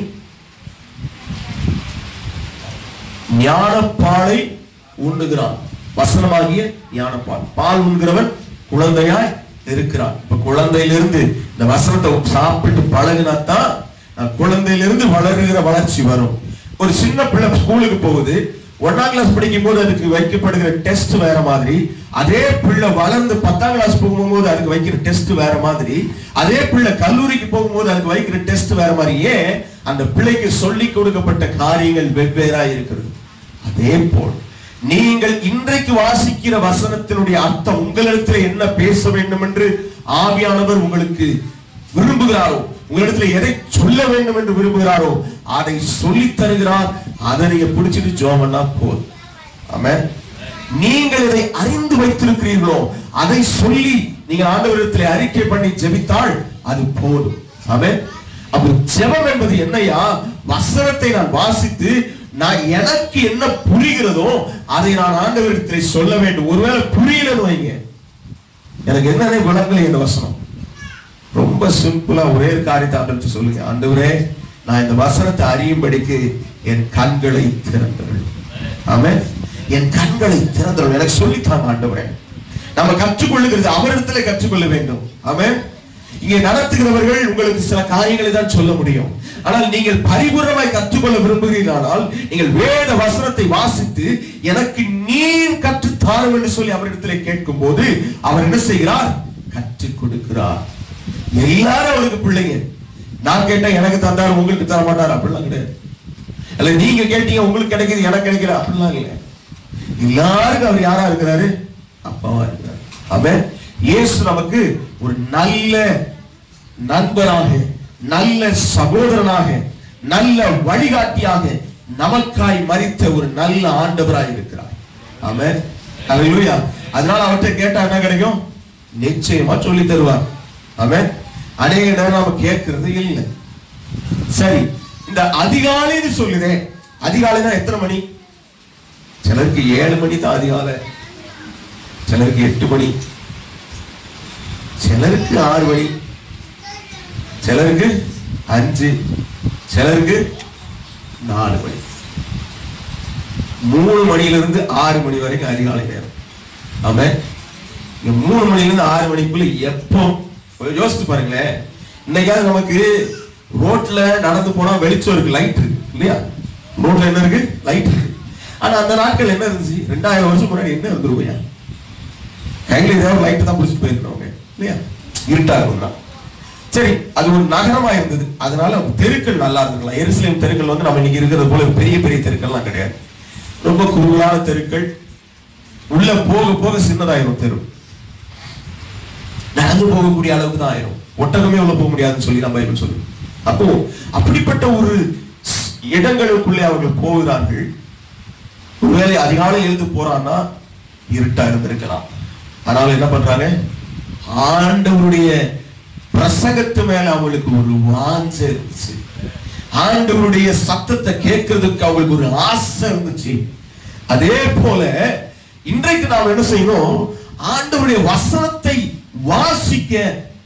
ஞானப்பாலை உண்ணுகிறான் வசனமாகிய ஞானப்பால் பால் உண்கிறவன் குழந்தையாய் இருக்கிறான் இப்ப குழந்தையிலிருந்து இந்த வசனத்தை சாப்பிட்டு பழகினாத்தான் நான் குழந்தையிலிருந்து வளருகிற வளர்ச்சி வரும் ஒரு சின்ன பிள்ளை ஸ்கூலுக்கு போகுது ஒன்னாம் கிளாஸ் படிக்கும் போது அதுக்கு வைக்கப்படுகிற டெஸ்ட் வேற மாதிரி அதே பிள்ளை வளர்ந்து பத்தாம் கிளாஸ் போகும்போது அதுக்கு வைக்கிற டெஸ்ட் வேற மாதிரி அதே பிள்ளை கல்லூரிக்கு போகும்போது அதுக்கு வைக்கிற டெஸ்ட் வேற மாதிரி ஏன் அந்த பிள்ளைக்கு சொல்லி கொடுக்கப்பட்ட காரியங்கள் வெவ்வேறா இருக்கிறது அதே போல் நீங்கள் இன்றைக்கு வாசிக்கிற வசனத்தினுடைய அர்த்தம் உங்களிடத்தில் என்ன பேச வேண்டும் என்று ஆவியானவர் உங்களுக்கு விரும்புகிறாரோ உங்களிடத்தில் எதை சொல்ல வேண்டும் என்று விரும்புகிறாரோ அதை சொல்லி தருகிறார் அதை நீங்க பிடிச்சிட்டு ஜோம் பண்ணா போதும் ஆமென் நீங்கள் இதை அறிந்து வைத்திருக்கிறீர்களோ அதை சொல்லி நீங்க ஆண்டவரிடத்தில் அறிக்கை பண்ணி ஜெபித்தால் அது போதும் ஆமென் அப்ப ஜெபம் என்பது என்னையா வசனத்தை நான் வாசித்து நான் எனக்கு என்ன புரிகிறதோ அதை நான் ஆண்டவரிடத்தில் சொல்ல வேண்டும் ஒருவேளை புரியலன்னு வைங்க எனக்கு என்னன்னே விளங்கலை இந்த வசனம் ரொம்ப சிம்பிளா ஒரே ஒரு காரியத்தை ஆண்டவர்கிட்ட சொல்லுங்க ஆண்டவரே நான் இந்த வசனத்தை அறியும்படிக்கு என் கண்களை திறந்தவள் ஆமென் என் கண்களை திறந்தவள் எனக்கு சொல்லித்தாங்க ஆண்டவரே நம்ம கற்றுக்கொள்ளுகிறது அவரிடத்துல கற்றுக்கொள்ள வேண்டும் ஆமென் இங்கே நடத்துகிறவர்கள் உங்களுக்கு சில காரியங்களை தான் சொல்ல முடியும் ஆனால் நீங்கள் பரிபூர்ணமாய் கற்றுக்கொள்ள விரும்புகிறீர்களானால் நீங்கள் வேத வசனத்தை வாசித்து எனக்கு நீர் கற்றுத் தாரும் என்று சொல்லி அவரிடத்தில் கேட்கும் போது அவர் என்ன செய்கிறார் கற்றுக் கொடுக்கிறார் எல்லாரும் அவருக்கு பிள்ளைங்க நான் கேட்டேன் எனக்கு தந்தார் உங்களுக்கு தர மாட்டார் அப்படிலாம் கிடையாது அல்ல நீங்க கேட்டீங்க உங்களுக்கு கிடைக்குது எனக்கு கிடைக்கல அப்படிலாம் இல்லை எல்லாருக்கும் அவர் யாரா இருக்கிறாரு அப்பாவா இருக்கிறார் அவன் இயேசு நமக்கு ஒரு நல்ல நண்பராக நல்ல சகோதரனாக நல்ல வழிகாட்டியாக நமக்காய் மறித்த ஒரு நல்ல ஆண்டவராய் இருக்கிறார் ஆமென் ஹalleluya அதனால அவர்கிட்ட கேட்டா என்ன கிடைக்கும் நிச்சயமா சொல்லி தருவார் ஆமென் அநேக நேரம் நாம கேட்கறது இல்லை சரி இந்த அதிகாலைன்னு சொல்லுதே அதிகாலைனா எத்தனை மணி சிலருக்கு ஏழு மணி தான் அதிகாலை சிலருக்கு எட்டு மணி சிலருக்கு ஆறு மணி சிலருக்கு அஞ்சு சிலருக்கு நாலு மணி மூணு மணியிலிருந்து ஆறு மணி வரைக்கும் அதிகாலை நேரம் ஆமா இங்க மூணு மணிலிருந்து ஆறு மணிக்குள்ள எப்போ கொஞ்சம் யோசித்து பாருங்களேன் இன்னைக்காவது நமக்கு ரோட்ல நடந்து போனா வெளிச்சம் இருக்கு லைட் இருக்கு இல்லையா ரோட்ல என்ன இருக்கு லைட் இருக்கு ஆனா அந்த நாட்கள் என்ன இருந்துச்சு ரெண்டாயிரம் வருஷம் முன்னாடி என்ன இருந்துருவையா கையில ஏதாவது லைட் தான் பிடிச்சிட்டு போயிருக்கணும் இல்லையா இருட்டா இருக்கும்னா சரி அது ஒரு நகரமா இருந்தது அதனால தெருக்கள் நல்லா இருந்துக்கலாம் எருசலேம் தெருக்கள் வந்து நம்ம இன்னைக்கு இருக்கிறது போல பெரிய பெரிய தெருக்கள்லாம் கிடையாது ரொம்ப குறுகலான தெருக்கள் உள்ள போக போக சின்னதாயிரும் தெரு நடந்து போகக்கூடிய அளவுக்கு தான் ஆயிரும் ஒட்டகமே உள்ள போக முடியாதுன்னு சொல்லி நம்ம பைபிள் சொல்லு அப்போ அப்படிப்பட்ட ஒரு ஸ்- இடங்களுக்குள்ளே அவர்கள் போகிறார்கள் ஒருவேளை அதிகாலை எழுந்து போறான்னா இருட்டா இருந்திருக்கலாம் ஆனாலும் என்ன பண்றாங்க ஆண்டவருடைய பிரசங்கத்து மேல அவங்களுக்கு ஒரு வாஞ்சை இருந்துச்சு ஆண்டவருடைய சத்தத்தை கேட்கறதுக்கு அவங்களுக்கு ஒரு ஆசை இருந்துச்சு அதே போல இன்றைக்கு நாம் என்ன செய்யணும் ஆண்டவருடைய வசனத்தை வாசிக்க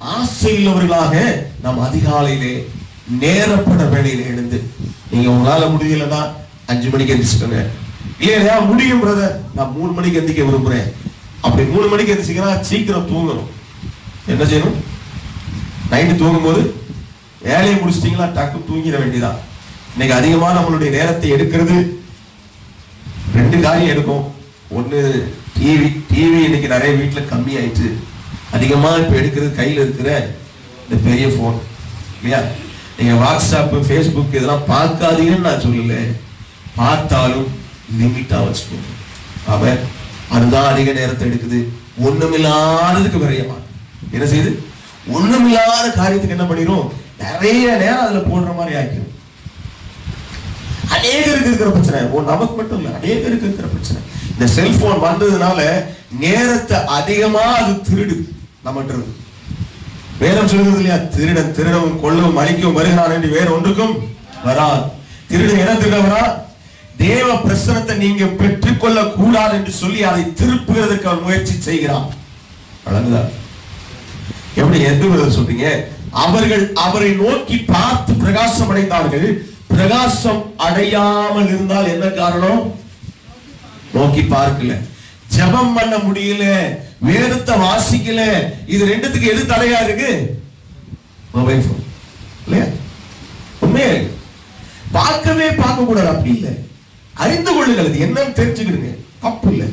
ஆசையுள்ளவர்களாக நாம் அதிகாலையிலே நேரப்பட வேலையில எழுந்து நீங்க உங்களால முடியலன்னா அஞ்சு மணிக்கு எந்திரிச்சுக்கோங்க இல்லையா முடியும் பிரதர் நான் மூணு மணிக்கு எந்திரிக்க விரும்புறேன் அப்படி மூணு மணிக்கு எந்திரிச்சிங்கன்னா சீக்கிரம் தூங்கணும் என்ன செய்யணும் நைட்டு தூங்கும்போது வேலையை முடிச்சிட்டீங்களா டக்கு தூங்கிட வேண்டியதான் இன்னைக்கு அதிகமா நம்மளுடைய நேரத்தை எடுக்கிறது ரெண்டு காரியம் எடுக்கும் ஒண்ணு டிவி டிவி இன்னைக்கு நிறைய வீட்டுல கம்மி ஆயிடுச்சு அதிகமா இப்ப எடுக்கிறது கையில இருக்கிற இந்த பெரிய போன் இல்லையா நீங்க வாட்ஸ்அப் ஃபேஸ்புக் இதெல்லாம் பார்க்காதீங்கன்னு நான் சொல்லல பார்த்தாலும் லிமிட்டா வச்சுக்கோங்க அவன் அதுதான் அதிக நேரத்தை எடுக்குது ஒண்ணுமில்லாததுக்கு விரயமா என்ன செய்யுது ஒண்ணுமில்லாத காரியத்துக்கு என்ன பண்ணிரும் நிறைய நேரம் அதுல போடுற மாதிரி ஆக்கிடும் அநேகருக்கு இருக்கிற பிரச்சனை ஓ நமக்கு மட்டும் இல்ல அநேகருக்கு இருக்கிற பிரச்சனை இந்த செல்போன் வந்ததுனால நேரத்தை அதிகமா அது திருடுது நம்மகிட்ட இருந்து வேதம் சொல்லுகிறது இல்லையா திருடன் திருடவும் கொல்லவும் அழிக்கவும் வருகிறான் என்று வேற ஒன்றுக்கும் வரான் திருடன் என்ன திருட வரா தேவ பிரசனத்தை நீங்க பெற்றுக்கொள்ள கூடாது என்று சொல்லி அதை திருப்புகிறதுக்கு அவன் முயற்சி செய்கிறான் வழங்குதா எப்படி எந்த விதம் சொல்றீங்க அவர்கள் அவரை நோக்கி பார்த்து பிரகாசம் அடைந்தார்கள் பிரகாசம் அடையாமல் இருந்தால் என்ன காரணம் நோக்கி பார்க்கல ஜெபம் பண்ண முடியல வேதத்தை வாசிக்கல இது ரெண்டுத்துக்கு எது தடையா இருக்கு மொபைல் போன் இல்லையா உண்மையா இருக்கு. பார்க்கவே பார்க்க கூடாது அப்படி இல்லை அறிந்து கொள்ளுங்கள் இது என்னன்னு தெரிஞ்சுக்கிடுங்க தப்பு இல்லை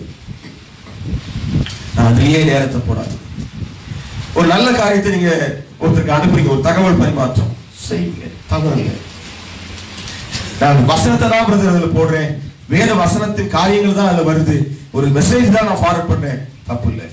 நான் அதுலயே நேரத்தை போடாது ஒரு நல்ல காரியத்தை நீங்க ஒருத்தருக்கு அனுப்புறீங்க ஒரு தகவல் பரிமாற்றம் செய்யுங்க தவறு இல்லை நான் வசனத்தை தான் பிரதர் அதுல போடுறேன் வேத வசனத்தின் காரியங்கள் தான் அதுல வருது ஒரு மெசேஜ் தான் நான் ஃபார்வர்ட் பண்ணேன் தப்பு இல்லை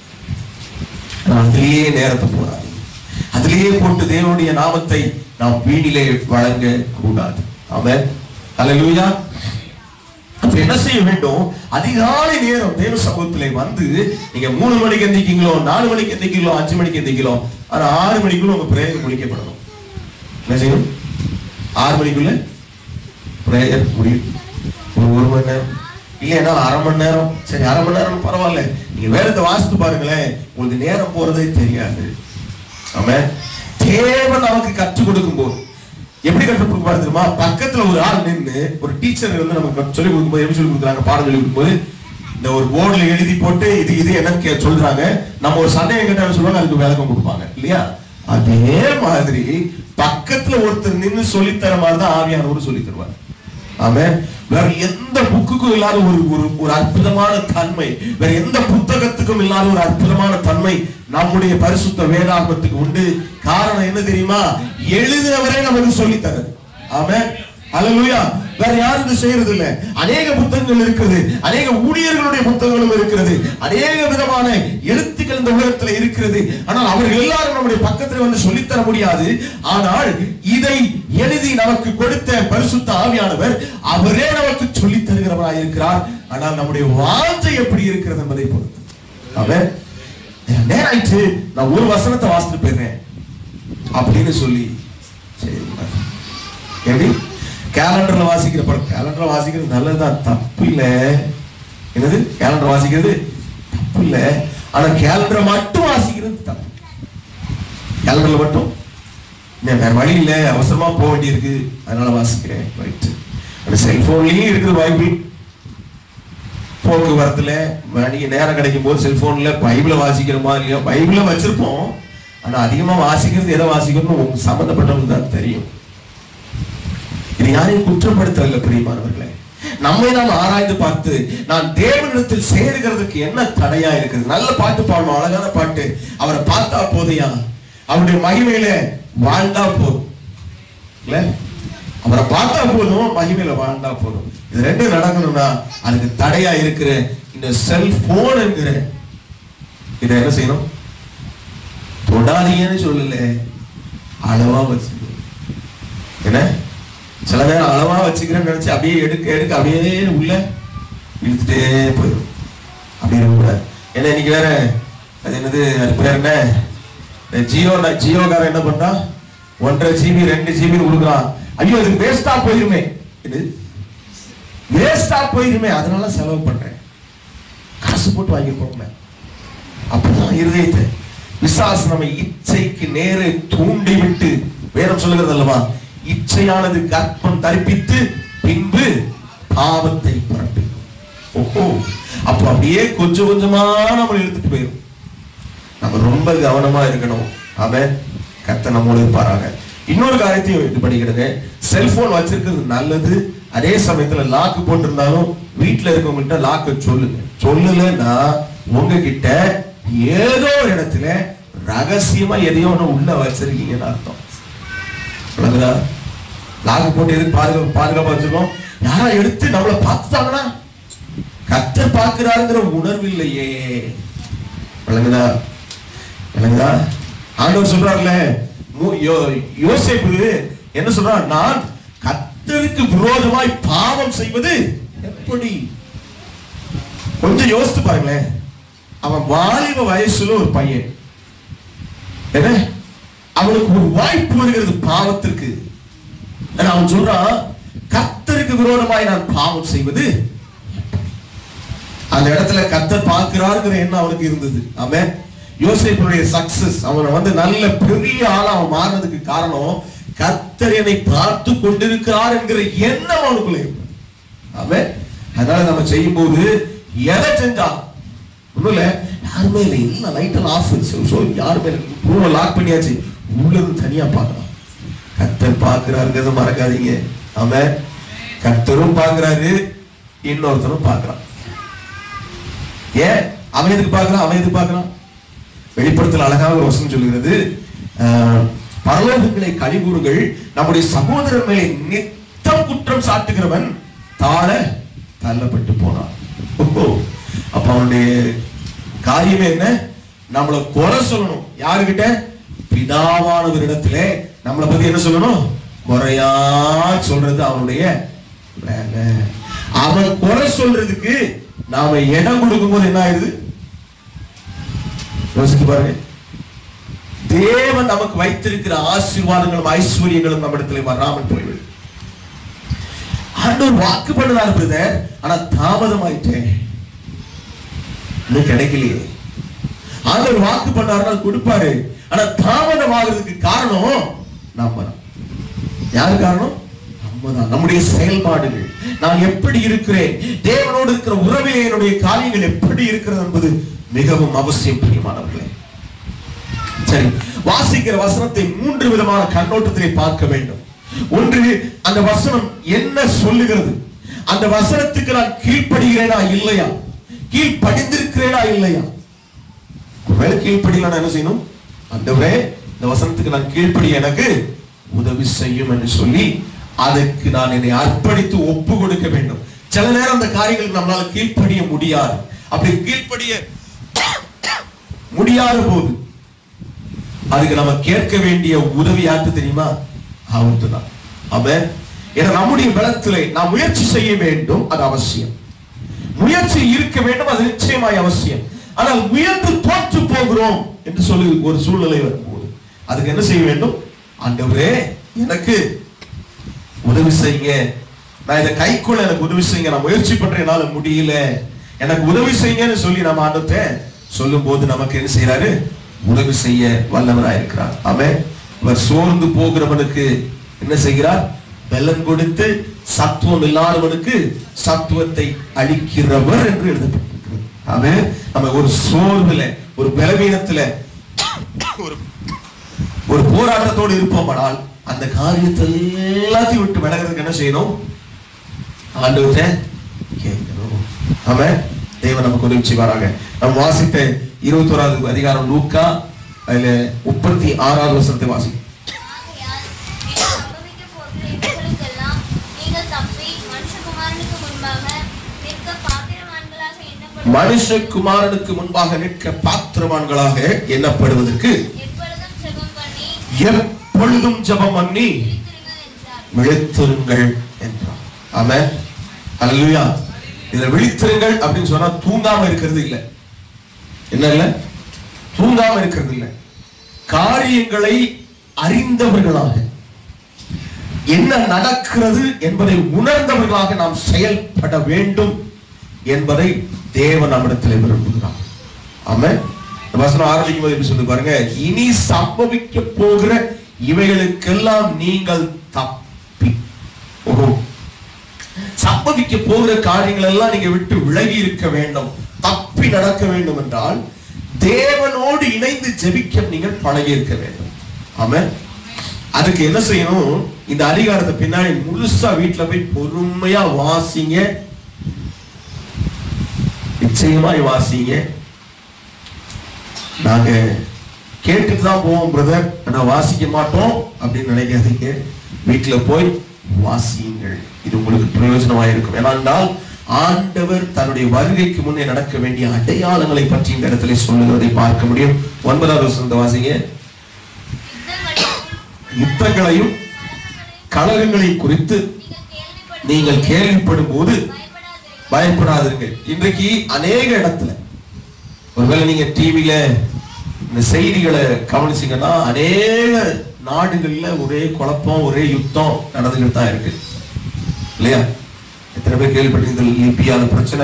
நான் அதிலேயே நேரத்தை போடாது அதிலேயே போட்டு தேவனுடைய நாமத்தை நாம் வீணிலே வழங்க கூடாது ஆமென் அல்லேலூயா அப்ப என்ன செய்ய வேண்டும் அதிகாலை நேரம் தேவ சமூகத்திலே வந்து நீங்க மூணு மணிக்கு எந்திரிக்கீங்களோ நாலு மணிக்கு எந்திரிக்கீங்களோ அஞ்சு மணிக்கு எந்திரிக்கீங்களோ ஆனா ஆறு மணிக்குள்ள உங்க பிரேயர் முடிக்கப்படணும் என்ன செய்யணும் ஆறு மணிக்குள்ள பிரேயர் முடியும் ஒரு ஒரு மணி நேரம் இல்லைன்னா அரை மணி நேரம் சரி அரை மணி நேரம் பரவாயில்ல நீங்க வேதத்தை வாசித்து பாருங்களேன் உங்களுக்கு நேரம் போறதே தெரியாது ஆமென் தேவன் நமக்கு கற்றுக் கொடுக்கும் போது எப்படி கற்றுக் கொடுப்பாரு தெரியுமா பக்கத்துல ஒரு ஆள் நின்னு ஒரு டீச்சர் வந்து நமக்கு சொல்லி கொடுக்கும்போது எப்படி சொல்லி கொடுக்குறாங்க பாடம் சொல்லி கொடுக்கும்போது இந்த ஒரு போர்டுல எழுதி போட்டு இது இது என்னன்னு கே- சொல்றாங்க நம்ம ஒரு சந்தேகம் கேட்டா என்ன சொல்லுவாங்க அதுக்கு விளக்கம் கொடுப்பாங்க இல்லையா அதே மாதிரி பக்கத்துல ஒருத்தர் நின்னு சொல்லித்தர மாதிரி தான் ஆவியானவர் சொல்லி தருவார் ஆமென் வேற எந்த புக்குக்கும் இல்லாத ஒரு ஒரு ஒரு அற்புதமான தன்மை வேற எந்த புத்தகத்துக்கும் இல்லாத ஒரு அற்புதமான தன்மை நம்முடைய பரிசுத்த வேதாகமத்துக்கு உண்டு காரணம் என்ன தெரியுமா எழுதினவரே நமக்கு சொல்லி தரது ஆமென் அல்லேலூயா வேற யாரும் இது செய்யறது இல்ல அநேக புத்தகங்கள் இருக்குது அநேக ஊழியர்களுடைய புத்தகங்களும் இருக்கிறது அநேக விதமான எழுத்துக்கள் இந்த உலகத்துல இருக்கிறது ஆனால் அவர்கள் எல்லாரும் நம்முடைய பக்கத்துல வந்து சொல்லித்தர முடியாது ஆனால் இதை எழுதி நமக்கு கொடுத்த பரிசுத்த ஆவியானவர் அவரே நமக்கு சொல்லித் தருகிறவராய் இருக்கிறார் ஆனால் நம்முடைய வாஞ்சை எப்படி இருக்கிறது என்பதை பொறுத்து அவர் நேராயிட்டு நான் ஒரு வசனத்தை வாசித்து போயிடுறேன் அப்படின்னு சொல்லி சரி எப்படி கேலண்டர்ல வாசிக்கிற படம் கேலண்டர்ல வாசிக்கிறது நல்லதுதான் தப்பு இல்ல என்னது கேலண்டர் வாசிக்கிறது தப்பு இல்ல ஆனா கேலண்டரை மட்டும் வாசிக்கிறது தப்பு கேலண்டர்ல மட்டும் இன்னும் வேற வழி இல்ல அவசரமா போக வேண்டியிருக்கு அதனால வாசிக்கிறேன் ரைட் அந்த செல்போன்லயும் இருக்குது பைபிள் போக்குவரத்துல நீங்க நேரம் கிடைக்கும் போது செல்போன்ல பைபிளை வாசிக்கிறோமா இல்லையா பைபிளை வச்சிருப்போம் ஆனா அதிகமா வாசிக்கிறது எதை வாசிக்கணும்னு உங்களுக்கு சம்பந்தப்பட்டவங்களுக்கு தான் தெரியும் இது யாரையும் குற்றப்படுத்தல பிரியமானவர்களே நம்மை நாம் ஆராய்ந்து பார்த்து நான் தேவனிடத்தில் சேருகிறதுக்கு என்ன தடையா இருக்குது நல்ல பாட்டு பாடணும் அழகான பாட்டு அவரை பார்த்தா போதையா அவருடைய மகிமையில வாழ்ந்தா போதும் இல்ல அவரை பார்த்தா போதும் மகிமையில வாழ்ந்தா போதும் இது ரெண்டும் நடக்கணும்னா அதுக்கு தடையா இருக்கிற இந்த செல்போன் என்கிற இதை என்ன செய்யணும் தொடாதீங்கன்னு சொல்லல அளவா வச்சுக்கணும் என்ன சில நேரம் அளவா வச்சுக்கிறேன்னு நினைச்சு அப்படியே எடுக்க எடுக்க அப்படியே உள்ள இழுத்துட்டே போயிடும் அப்படி இருக்கக்கூடாது ஏன்னா இன்னைக்கு வேற அது என்னது அது பேர் என்ன இந்த ஜியோ ஜியோக்காரன் என்ன பண்ணா ஒன்றரை ஜிபி ரெண்டு ஜிபி கொடுக்குறான் ஐயோ இது வேஸ்டா போயிருமே இது வேஸ்டா போயிருமே அதனால செலவு பண்றேன் காசு போட்டு வாங்கிருக்கோங்க அப்பதான் இருதயத்தை பிசாசு நம்மை இச்சைக்கு நேரே தூண்டி விட்டு வேதம் சொல்லுகிறது அல்லவா இச்சையானது கர்ப்பம் தரிப்பித்து பின்பு பாவத்தை பிறப்பிக்கும் ஓஹோ அப்போ அப்படியே கொஞ்சம் கொஞ்சமா நம்ம எடுத்துட்டு போயிடும் நம்ம ரொம்ப கவனமா இருக்கணும் அவன் கத்த நம்மோடு இருப்பாராங்க இன்னொரு காரியத்தையும் இது படிக்கிறது செல்போன் வச்சிருக்கிறது நல்லது அதே சமயத்துல லாக்கு போட்டிருந்தாலும் வீட்டுல இருக்கவங்ககிட்ட லாக்கு சொல்லுங்க சொல்லலைன்னா உங்ககிட்ட ஏதோ ஒரு இடத்துல ரகசியமா எதையோ ஒண்ணு உள்ள வச்சிருக்கீங்கன்னு அர்த்தம் விளங்குதா லாக்கு போட்டு எதுக்கு பாதுகா பாதுகாப்பா வச்சிருக்கோம் யாரா எடுத்து நம்மளை பார்த்துட்டாங்கன்னா கத்தர் பார்க்கிறாருங்கிற உணர்வு இல்லையே விளங்குதா விளங்குதா ஆண்டவர் சொல்றாருல மு- யோ- யோசேப்பு என்ன சொல்றார் நான் கத்தருக்கு விரோதமாய் பாவம் செய்வது எப்படி கொஞ்சம் யோசித்து பாருங்களேன் அவன் வாலிப வயசுல ஒரு பையன் என்ன அவனுக்கு ஒரு வாய்ப்பு வருகிறது பாவத்திற்கு ஆனா அவன் சொல்றான் கத்தருக்கு விரோதமாய் நான் பாவம் செய்வது அந்த இடத்துல கத்தர் பார்க்கிறாருங்கிற எண்ணம் அவனுக்கு இருந்தது ஆமென் யோசேப்புடைய சக்சஸ் அவனை வந்து நல்ல பெரிய ஆளா அவன் மாறினதுக்கு காரணம் கத்தர் என்னை பார்த்து கொண்டிருக்கிறார் என்கிற எண்ணம் அவனுக்குள்ள இருந்தது ஆமென் அதனால நம்ம செய்யும்போது எதை செஞ்சா ஒண்ணும் இல்ல யாருமே இல்லை இல்ல லைட் எல்லாம் ஆஃப் ஸோ யாருமே ரூமை லாக் பண்ணியாச்சு உள்ள இருந்து தனியா பார்க்கலாம் கத்தர் பார்க்கிறாருங்கிறத மறக்காதீங்க ஆமென் கத்தரும் பார்க்கிறாரு இன்னொருத்தரும் பார்க்கறான் ஏன் அவன் எதுக்கு பார்க்கறான் அவன் எதுக்கு பார்க்கறான் வெளிப்படுத்தல் அழகாக ஒரு வசனம் சொல்கிறது ஆஹ், பரலோகங்களை கழிவுறுகள் நம்முடைய சகோதரர் மேலே நித்தம் குற்றம் சாட்டுகிறவன் தாழ தள்ளப்பட்டு போனான் ஓஹோ அப்ப அவனுடைய காரியமே என்ன நம்மளை குறை சொல்லணும் யாருகிட்ட பிதாவானவரிடத்திலே நம்மளை பத்தி என்ன சொல்லணும் குறையா சொல்றது அவனுடைய வேலை அவன் குறை சொல்றதுக்கு நாம இடம் கொடுக்கும் போது என்ன ஆயிருது யோசிச்சு பாருங்க தேவன் நமக்கு வைத்திருக்கிற ஆசீர்வாதங்களும் ஐஸ்வர்யங்களும் நம்மிடத்துல வராமல் போய்விடும் ஆண்டவர் வாக்கு பண்ணுறாரு பிரதர் ஆனா தாமதம் ஆயிட்டேன் இன்னும் கிடைக்கலையே ஆண்டவர் வாக்கு பண்ணாருன்னா கொடுப்பாரு ஆனா தாமதம் ஆகுறதுக்கு காரணம் நம்ம தான் யாரு காரணம் நம்ம தான் நம்முடைய செயல்பாடுகள் நான் எப்படி இருக்கிறேன் தேவனோடு இருக்கிற உறவிலே என்னுடைய காரியங்கள் எப்படி இருக்கிறது என்பது மிகவும் அவசியம் பிரியமானவர்களே சரி வாசிக்கிற வசனத்தை மூன்று விதமான கண்ணோட்டத்திலே பார்க்க வேண்டும் ஒன்று அந்த வசனம் என்ன சொல்லுகிறது அந்த வசனத்துக்கு நான் கீழ்ப்படுகிறேனா இல்லையா கீழ்ப்படிந்திருக்கிறேனா இல்லையா ஒருவேளை கீழ்ப்படியலாம் என்ன செய்யணும் ஆண்டவரே இந்த வசனத்துக்கு நான் கீழ்ப்படி எனக்கு உதவி செய்யும் என்று சொல்லி அதற்கு நான் என்னை அர்ப்பணித்து ஒப்பு கொடுக்க வேண்டும் சில நேரம் அந்த காரியங்களுக்கு நம்மளால கீழ்ப்படிய முடியாது அப்படி கீழ்ப்படிய முடியாத போது அதுக்கு நம்ம கேட்க வேண்டிய உதவி யாருக்கு தெரியுமா அவர்கிட்ட தான் அவன் ஏன்னா நம்முடைய பலத்திலே நாம் முயற்சி செய்ய வேண்டும் அது அவசியம் முயற்சி இருக்க வேண்டும் அது நிச்சயமாய் அவசியம் ஆனால் முயன்று தோற்று போகிறோம் என்று சொல்லி ஒரு சூழ்நிலை வரும்போது அதுக்கு என்ன செய்ய வேண்டும் ஆண்டவரே எனக்கு உதவி செய்யுங்க நான் இதை கைக்குள்ள எனக்கு உதவி செய்யுங்க நான் முயற்சி பண்றேன் என்னால முடியல எனக்கு உதவி செய்யுங்கன்னு சொல்லி நம்ம ஆண்டத்தை சொல்லும் போது நமக்கு என்ன செய்யறாரு உதவி செய்ய வல்லவராய் இருக்கிறார் அவன் இவர் சோர்ந்து போகிறவனுக்கு என்ன செய்கிறார் பலன் கொடுத்து சத்துவம் இல்லாதவனுக்கு சத்துவத்தை அளிக்கிறவர் என்று எழுதப்பட்டிருக்கிறது அவன் நம்ம ஒரு சோர்வுல ஒரு பலவீனத்துல ஒரு ஒரு போராட்டத்தோடு இருப்போமானால் அந்த காரியத்தை எல்லாத்தையும் விட்டு விலகிறதுக்கு என்ன செய்யணும் ஆண்டவர்கிட்ட கேட்கணும் ஆமென் தேவன் நமக்கு உதவி செய்வாராக நம்ம வாசித்த இருபத்தோராவது அதிகாரம் லூக்கா அதுல முப்பத்தி ஆறாவது வசனத்தை வாசி ஆகையால் இனி சம்பவிக்கப் போகிற இவைகளுக்கெல்லாம் நீங்கள் தப்பி மனுஷகுமாரனுக்கு முன்பாக நிற்க பாத்திரவான்களாக எண்ணப்படும் மனுஷகுமாரனுக்கு முன்பாக நிற்க பாத்திரவான்களாக எண்ணப்படுவதற்கு எப்பொழுதும் ஜெபம் பண்ணி எப்பொழுதும் ஜெபம் பண்ணி விழித்திருங்கள் என்றார் விழித்திருங்கள் என்றார் ஆமென் அல்லேலூயா இதுல விழித்திருங்கள் அப்படின்னு சொன்னா தூங்காம இருக்கிறது இல்ல என்ன இல்ல தூங்காம இருக்கிறது இல்ல காரியங்களை அறிந்தவர்களாக என்ன நடக்கிறது என்பதை உணர்ந்தவர்களாக நாம் செயல்பட வேண்டும் என்பதை தேவன் நம்மிடத்தில் விரும்புகிறார் ஆமென் இந்த வசனம் ஆரம்பிக்கும் போது எப்படி சொல்லி பாருங்க இனி சம்பவிக்க போகிற இவைகளுக்கெல்லாம் நீங்கள் தப்பி ஓஹோ சம்பவிக்க போகிற காரியங்கள் எல்லாம் நீங்க விட்டு விலகி இருக்க வேண்டும் தப்பி நடக்க வேண்டும் என்றால் தேவனோடு இணைந்து ஜெபிக்க நீங்கள் பழகி இருக்க வேண்டும் ஆமென் அதுக்கு என்ன செய்யணும் இந்த அதிகாரத்தை பின்னாடி முழுசா வீட்டுல போய் பொறுமையா வாசிங்க நிச்சயமாய் வாசிங்க நாங்க கேட்டுட்டு தான் போவோம் பிரதர் ஆனா வாசிக்க மாட்டோம் அப்படின்னு நினைக்காதீங்க வீட்டுல போய் வாசியுங்கள் இது உங்களுக்கு பிரயோஜனமா இருக்கும் ஏனென்றால் ஆண்டவர் தன்னுடைய வருகைக்கு முன்னே நடக்க வேண்டிய அடையாளங்களை பற்றி இந்த இடத்துல சொல்லுகிறதை பார்க்க முடியும் ஒன்பதாவது வசனத்தை வாசிங்க யுத்தங்களையும் யுத்தங்களையும் கலகங்களையும் குறித்து நீங்கள் கேள்விப்படும் நீங்கள் கேள்விப்படும் போது பயப்படாதீர்கள் பயப்படாதீர்கள் இன்றைக்கு அநேக இடத்துல ஒருவேளை நீங்க டிவில இந்த செய்திகளை கவனிச்சீங்கன்னா அநேக நாடுகள்ல ஒரே குழப்பம் ஒரே யுத்தம் நடந்துகிட்டு தான் இருக்கு இல்லையா எத்தனை பேர் கேள்விப்பட்டீங்க லிபியால பிரச்சனை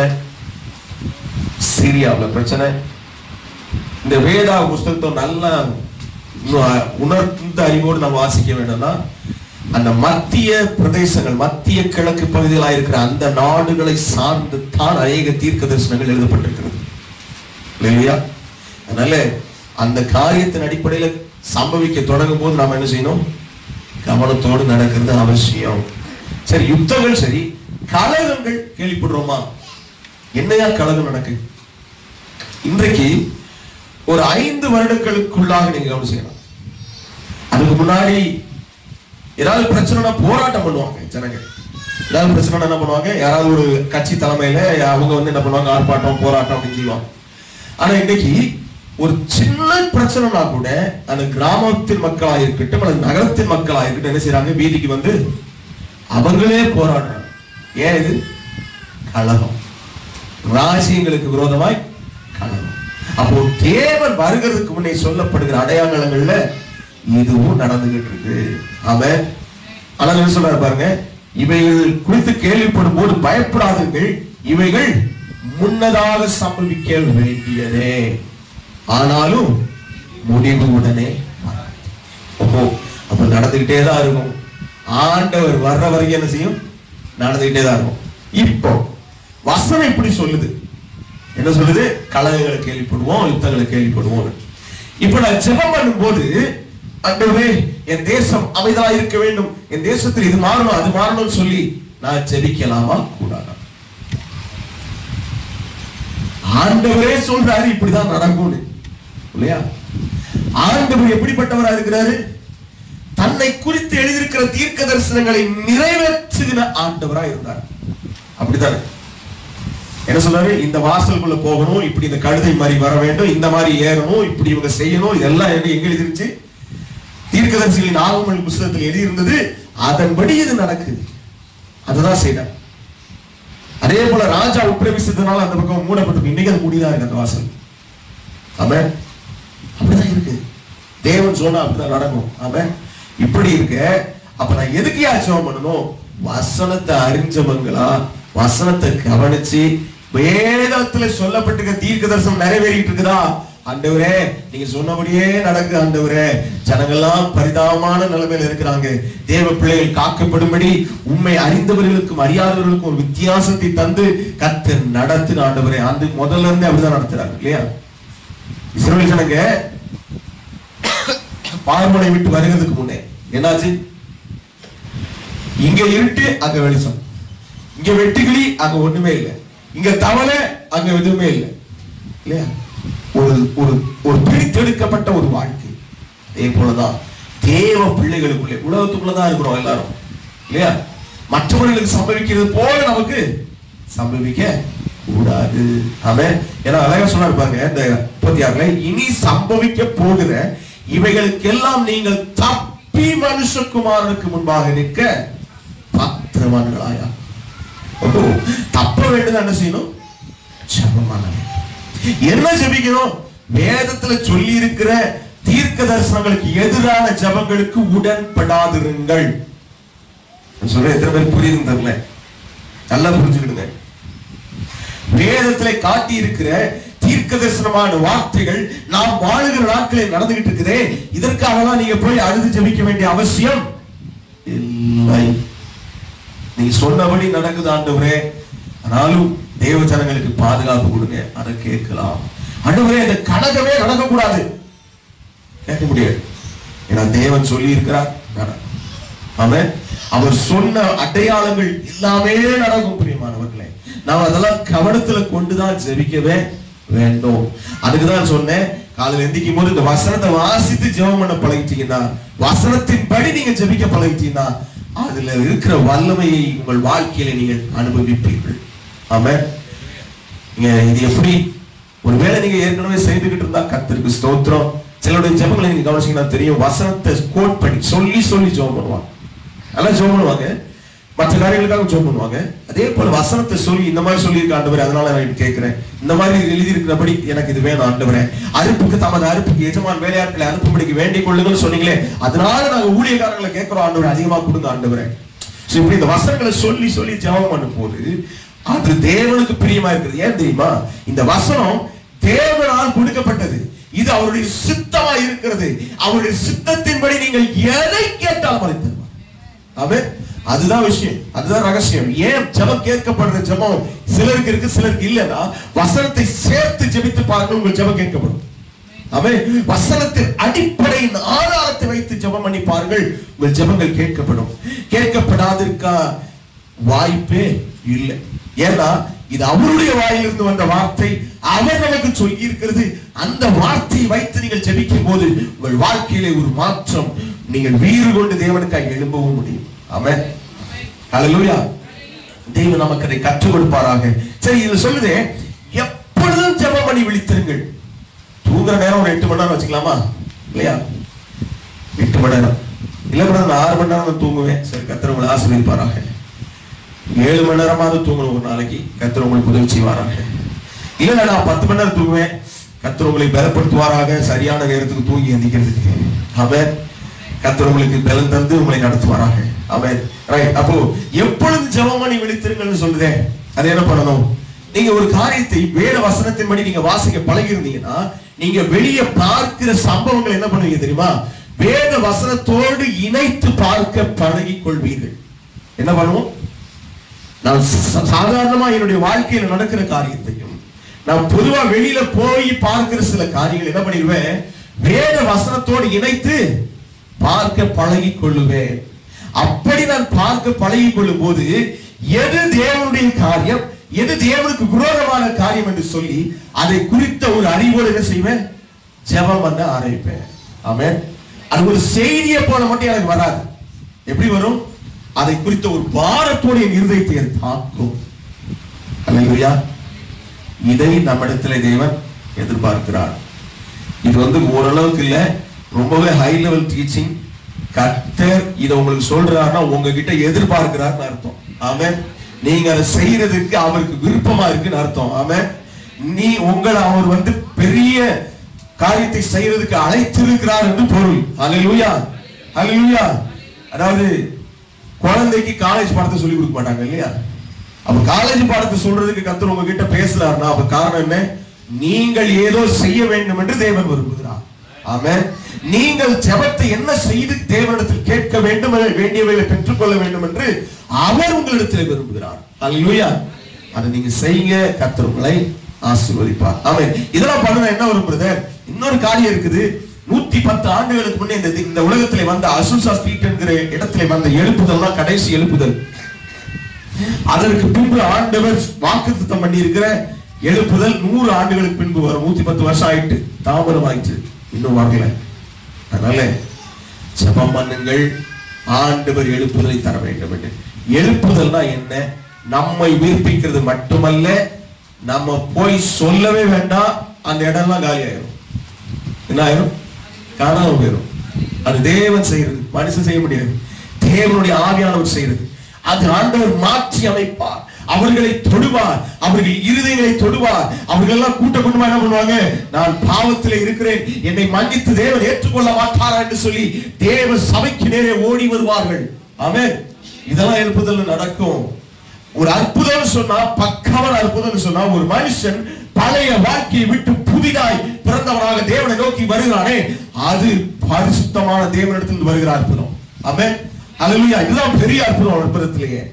சிரியாவுல பிரச்சனை இந்த வேதா புஸ்தகத்தை நல்லா இன்னும் உணர்ந்த அறிவோடு நம்ம வாசிக்க வேண்டும்னா அந்த மத்திய பிரதேசங்கள் மத்திய கிழக்கு பகுதிகளாக இருக்கிற அந்த நாடுகளை சார்ந்து தான் அநேக தீர்க்க தரிசனங்கள் எழுதப்பட்டிருக்கிறது இல்லையா அதனால அந்த காரியத்தின் அடிப்படையில சம்பவிக்க தொடங்கும் போது நாம என்ன செய்யணும் கவனத்தோடு நடக்கிறது அவசியம் சரி யுத்தங்கள் சரி கலகங்கள் கேள்விப்படுறோமா என்னையா கலகம் நடக்கு இன்றைக்கு ஒரு ஐந்து வருடங்களுக்குள்ளாக நீங்க கவனிச்சுக்கலாம் அதுக்கு முன்னாடி ஏதாவது பிரச்சனைனா போராட்டம் பண்ணுவாங்க ஜனங்க ஏதாவது பிரச்சனை என்ன பண்ணுவாங்க யாராவது ஒரு கட்சி தலைமையில அவங்க வந்து என்ன பண்ணுவாங்க ஆர்ப்பாட்டம் போராட்டம் அப்படின்னு செய்வாங்க ஆனா இன்னைக்கு ஒரு சின்ன பிரச்சனைனா கூட அந்த கிராமத்தின் மக்களா இருக்கட்டும் அல்லது நகரத்தின் மக்களா இருக்கட்டும் என்ன செய்றாங்க வீதிக்கு வந்து அவங்களே போராடுறாங்க ஏன் இது கழகம் ராஜ்யங்களுக்கு விரோதமாய் கலகம் அப்போ தேவன் வருகிறதுக்கு முன்னே சொல்லப்படுகிற அடையாளங்கள்ல இதுவும் நடந்துகிட்டு இருக்கு அவன் ஆனால் என்ன சொல்றாரு பாருங்க இவைகள் குறித்து கேள்விப்படும் போது பயப்படாதீர்கள் இவைகள் முன்னதாக சம்பவிக்க வேண்டியதே ஆனாலும் முடிவு உடனே வராது. ஓஹோ அப்ப நடந்துகிட்டே தான் இருக்கும் ஆண்டவர் வர்ற வரைக்கும் என்ன செய்யும் நடந்துகிட்டே தான் இருக்கும் இப்போ வசனம் இப்படி சொல்லுது என்ன சொல்லுது கலகங்களை கேள்விப்படுவோம் யுத்தங்களை கேள்விப்படுவோம் இப்ப நான் ஜெபம் பண்ணும்போது ஆண்டவரே என் தேசம் அமைதலா இருக்க வேண்டும் என் தேசத்தில் இது மாறணும் அது மாறணும்னு சொல்லி நான் ஜெபிக்கலாமா கூடாதா ஆண்டவரே சொல்றாரு இப்படிதான் நடக்கும்னு இல்லையா ஆண்டவர் எப்படிப்பட்டவரா இருக்கிறாரு தன்னை குறித்து எழுதியிருக்கிற தீர்க்க தரிசனங்களை நிறைவேற்றுகிற ஆண்டவரா இருந்தார் அப்படித்தானே என்ன சொல்றாரு இந்த வாசலுக்குள்ள போகணும் இப்படி இந்த கழுதை மாதிரி வர வேண்டும் இந்த மாதிரி ஏறணும் இப்படி இவங்க செய்யணும் இதெல்லாம் எங்க எங்க எழுதிருச்சு தீர்க்கதரிசிகளின் ஆகமங்கள் புஸ்தகத்தில் எழுதியிருந்தது அதன்படி இது நடக்குது அதுதான் செய்தார் அதே போல ராஜா உட்பிரவேசித்தனால அந்த பக்கம் மூடப்பட்டிருக்கு இன்னைக்கு அது மூடிதான் இருக்கு அந்த வாசல் ஆமென் அப்படிதான் இருக்கு தேவன் சொன்னா அப்படிதான் நடக்கும் ஆமென் இப்படி இருக்க அப்ப நான் எதுக்கு யாச்சம் பண்ணணும் வசனத்தை அறிஞ்சவங்களா வசனத்தை கவனிச்சு வேதத்துல சொல்லப்பட்டிருக்க தீர்க்க தரிசனம் நிறைவேறிட்டு இருக்குதா ஆண்டவரே நீங்க சொன்னபடியே நடக்கு ஆண்டவரே ஜனங்கள்லாம் பரிதாபமான நிலைமையில இருக்கிறாங்க தேவ பிள்ளைகள் காக்கப்படும்படி உண்மை அறிந்தவர்களுக்கும் அறியாதவர்களுக்கும் ஒரு வித்தியாசத்தை தந்து கத்தர் நடத்துன ஆண்டவரே அந்த முதல்ல இருந்தே அப்படிதான் நடத்துறாங்க இல்லையா இஸ்ரவேல் ஜனங்க பார்மனை விட்டு வருகிறதுக்கு முன்னே என்னாச்சு இங்க இருட்டு அங்க வெளிச்சம் இங்க வெட்டுக்கிளி அங்க ஒண்ணுமே இல்லை இங்க தவளை அங்க எதுவுமே இல்லை இல்லையா ஒரு ஒரு ஒரு பிரித்தெடுக்கப்பட்ட ஒரு வாழ்க்கை அதே போலதான் தேவ பிள்ளைகளுக்குள்ளே உலகத்துக்குள்ளதான் இருக்கிறோம் எல்லாரும் இல்லையா மற்றவர்களுக்கு சம்பவிக்கிறது போல நமக்கு சம்பவிக்க கூடாது அவன் ஏன்னா அழகா சொன்னாரு பாருங்க இந்த முப்பத்தி ஆறுல இனி சம்பவிக்க போகிற இவைகளுக்கெல்லாம் நீங்கள் தப்பி மனுஷகுமாரனுக்கு முன்பாக நிற்க பத்திரவான்களாயா ஓ, தப்ப வேண்டியது என்ன செய்யணும் ஜெபமான என்ன ஜெபிக்கணும் வேதத்துல சொல்லி இருக்கிற தீர்க்க தரிசனங்களுக்கு எதிரான ஜெபங்களுக்கு உடன்படாதிருங்கள் நான் சொல்றேன் எத்தனை பேர் புரியுதுன்னு தெரியல நல்லா புரிஞ்சுக்கிடுங்க வேதத்துல காட்டி இருக்கிற தீர்க்க தரிசனமான வார்த்தைகள் நாம் வாழுகிற நாட்களில் நடந்துகிட்டு இருக்குதே இதற்காக தான் நீங்க போய் அழுது ஜெபிக்க வேண்டிய அவசியம் இல்லை நீ சொன்னபடி நடக்குது ஆண்டவரே ஆனாலும் தேவ ஜனங்களுக்கு பாதுகாப்பு கொடுங்க அதை கேட்கலாம் ஆண்டவரே இந்த கனகமே நடக்கக்கூடாது கேட்க முடியாது ஏன்னா தேவன் சொல்லி இருக்கிறார் ஆமென் அவர் சொன்ன அடையாளங்கள் எல்லாமே நடக்கும் பிரியமானவர்களே நாம் அதெல்லாம் கவனத்துல கொண்டுதான் ஜெபிக்கவே வேண்டும் அதுக்கு தான் சொன்னேன் காலையில் எந்திக்கும் போது இந்த வசனத்தை வாசித்து ஜெபம் பண்ண பழகிட்டீங்கன்னா வசனத்தின்படி நீங்க ஜெபிக்க பழகிட்டீங்கன்னா அதுல இருக்கிற வல்லமையை உங்கள் வாழ்க்கையில நீங்கள் அனுபவிப்பீர்கள் ஆமென் நீங்க இது எப்படி ஒருவேளை நீங்க ஏற்கனவே செய்துகிட்டு இருந்தா கர்த்தருக்கு ஸ்தோத்திரம் சிலருடைய ஜெபங்களை நீங்க கவனிச்சீங்கன்னா தெரியும் வசனத்தை கோட் பண்ணி சொல்லி சொல்லி ஜெபம் பண்ணுவாங்க எல்லாம் ஜெபம் பண்ணுவாங்க மற்ற காரியங்களுக்காக ஜெபம் பண்ணுவாங்க அதே போல வசனத்தை சொல்லி இந்த மாதிரி சொல்லியிருக்க ஆண்டவரே அதனால நான் இது கேட்கிறேன் இந்த மாதிரி எழுதி இருக்கிறபடி எனக்கு இது வேணும் ஆண்டவரே அறுப்புக்கு தமது அறுப்புக்கு எஜமான் வேலையாட்களை அனுப்பும்படிக்கு வேண்டிக் கொள்ளுங்கள் சொன்னீங்களே அதனால நாங்க ஊழியக்காரங்களை கேட்கிறோம் ஆண்டவரே அதிகமா கொடுங்க ஆண்டவரே So, இப்படி இந்த வசனங்களை சொல்லி சொல்லி ஜெபம் பண்ணும் போது அது தேவனுக்கு பிரியமா இருக்குது ஏன் தெரியுமா இந்த வசனம் தேவனால் கொடுக்கப்பட்டது இது அவருடைய சித்தமா இருக்கிறது அவருடைய சித்தத்தின்படி நீங்கள் எதை கேட்டாலும் அதை தருவார் அவன் அதுதான் விஷயம் அதுதான் ரகசியம் ஏன் ஜெபம் கேட்கப்படுற ஜெபம் சிலருக்கு இருக்கு சிலருக்கு இல்லைன்னா வசனத்தை சேர்த்து ஜெபித்து பாருங்க உங்கள் ஜெபம் கேட்கப்படும் அவன் வசனத்தின் அடிப்படையின் ஆதாரத்தை வைத்து ஜெபம் பண்ணி பாருங்கள் உங்கள் ஜெபங்கள் கேட்கப்படும் கேட்கப்படாதிருக்கா வாய்ப்பே இல்லை ஏன்னா இது அவருடைய வாயிலிருந்து வந்த வார்த்தை அவர் நமக்கு சொல்லி இருக்கிறது அந்த வார்த்தையை வைத்து நீங்கள் ஜெபிக்கும் போது உங்கள் வாழ்க்கையிலே ஒரு மாற்றம் நீங்கள் வீறு கொண்டு தேவனுக்காக எழும்பவும் முடியும் ஆமென் ஹalleluya தேவன் நமக்கு அதை கற்றுக் கொடுப்பாராக சரி இது சொல்லுதே எப்பொழுதும் ஜெபம் பண்ணி விழித்திருங்கள் தூங்குற நேரம் ஒரு எட்டு மணி நேரம் வச்சுக்கலாமா இல்லையா எட்டு மணி நேரம் இல்ல கூட நான் ஆறு மணி நேரம் தான் தூங்குவேன் சரி கத்திர உங்களை ஆசீர்வதிப்பாராக ஏழு மணி நேரமாவது தூங்கணும் ஒரு நாளைக்கு கத்திர உங்களுக்கு உதவி செய்வாராக இல்ல நான் பத்து மணி நேரம் தூங்குவேன் கத்திர உங்களை பலப்படுத்துவாராக சரியான நேரத்துக்கு தூங்கி எந்திக்கிறதுக்கு அவன் கத்திர உங்களுக்கு பலன் தந்து உங்களை நடத்துவாராக அவன் ரைட் அப்போ எப்பொழுது ஜெபம் பண்ணி விழித்திருங்கன்னு சொல்லுதேன் அது என்ன பண்ணணும் நீங்க ஒரு காரியத்தை வேத வசனத்தின்படி நீங்க வாசிக்க பழகி இருந்தீங்கன்னா நீங்க வெளியே பார்க்கிற சம்பவங்கள் என்ன பண்ணுவீங்க தெரியுமா வேத வசனத்தோடு இணைத்து பார்க்க பழகிக் கொள்வீர்கள் என்ன பண்ணுவோம் நான் ச- சாதாரணமா என்னுடைய வாழ்க்கையில நடக்கிற காரியத்தையும் நான் பொதுவா வெளியில போய் பார்க்கிற சில காரியங்கள் என்ன பண்ணிடுவேன் வேத வசனத்தோடு இணைத்து பார்க்க பழகிக் கொள்ளுவேன் அப்படி நான் பார்க்க பழகிக் கொள்ளும் போது எது தேவனுடைய காரியம் எது தேவனுக்கு விரோதமான காரியம் என்று சொல்லி அதை குறித்த ஒரு அறிவோடு என்ன செய்வேன் ஜெபம் பண்ண ஆரம்பிப்பேன் ஆமென் அது ஒரு செய்தியை போல மட்டும் எனக்கு வராது எப்படி வரும் அதை குறித்த ஒரு பாரத்தோடு என் இருதயத்தை அது தாக்கும் அல்லேலூயா இதை நம்மிடத்திலே தேவன் எதிர்பார்க்கிறார் இது வந்து ஓரளவுக்கு இல்ல ரொம்பவே ஹை லெவல் டீச்சிங் கர்த்தர் இதை உங்களுக்கு சொல்றாருன்னா உங்ககிட்ட எதிர்பார்க்கிறார்னு அர்த்தம் ஆமென் நீங்க அதை செய்யறதுக்கு அவருக்கு விருப்பமா இருக்குன்னு அர்த்தம் ஆமென் நீ உங்களை அவர் வந்து பெரிய காரியத்தை செய்யறதுக்கு அழைத்திருக்கிறார் என்று பொருள் அல்லேலூயா அல்லேலூயா அதாவது குழந்தைக்கு காலேஜ் பாடத்தை சொல்லி கொடுக்க மாட்டாங்க இல்லையா அப்ப காலேஜ் பாடத்தை சொல்றதுக்கு கத்தர் உங்ககிட்ட பேசுறாருன்னா அப்ப காரணம் என்ன நீங்கள் ஏதோ செய்ய வேண்டும் என்று தேவன் விரும்புகிறார் ஆமென் நீங்கள் ஜெபத்தை என்ன செய்து தேவனிடத்தில் கேட்க வேண்டும் என வேண்டியவைகளை பெற்றுக்கொள்ள வேண்டும் என்று அவர் உங்களிடத்தில் விரும்புகிறார் அல்லேலூயா அதை நீங்க செய்யுங்க கத்தர் உங்களை ஆசீர்வதிப்பார் ஆமென் இதெல்லாம் பண்ணுனா என்ன வரும் பிரதர் இன்னொரு காரியம் இருக்குது நூத்தி பத்து ஆண்டுகளுக்கு முன்னே இந்த இந்த உலகத்திலே வந்த அசுசா ஸ்ட்ரீட் என்கிற இடத்திலே வந்த எழுப்புதல் தான் கடைசி எழுப்புதல் அதற்கு பின்பு ஆண்டவர் வாக்குத்தத்தம் பண்ணி இருக்கிற எழுப்புதல் நூறு ஆண்டுகளுக்கு பின்பு வரும் நூத்தி பத்து வருஷம் ஆயிட்டு தாமதம் ஆயிடுச்சு இன்னும் வரல அதனால ஜெபம் பண்ணுங்கள் ஆண்டவர் எழுப்புதலை தர வேண்டும் என்று எழுப்புதல்னா என்ன நம்மை உயிர்ப்பிக்கிறது மட்டுமல்ல நம்ம போய் சொல்லவே வேண்டாம் அந்த இடம்லாம் காலி ஆயிரும் என்ன ஆயிரும் காணாம போயிரும் அது தேவன் செய்யறது மனுஷன் செய்ய முடியாது தேவனுடைய ஆவியானவர் செய்யறது அது ஆண்டவர் மாற்றி அமைப்பார் அவர்களை தொடுவார் அவர்கள் இருதயங்களை தொடுவார் அவர்கள் எல்லாம் கூட்ட குடும்பம் என்ன பண்ணுவாங்க நான் பாவத்திலே இருக்கிறேன் என்னை மன்னித்து தேவன் ஏற்றுக்கொள்ள மாட்டாரா என்று சொல்லி தேவ சபைக்கு நேரே ஓடி வருவார்கள் ஆமென் இதெல்லாம் எழுப்புதல் நடக்கும் ஒரு அற்புதம் சொன்னா பக்கமான அற்புதம் சொன்னா ஒரு மனுஷன் பழைய வாழ்க்கையை விட்டு புதிதாய் பிறந்தவனாக தேவனை நோக்கி வருகிறானே அது பரிசுத்தமான தேவனிடத்தில் வருகிற அற்புதம் ஆமென் அல்லேலூயா இதுதான் பெரிய அற்புதம் அற்புதத்திலேயே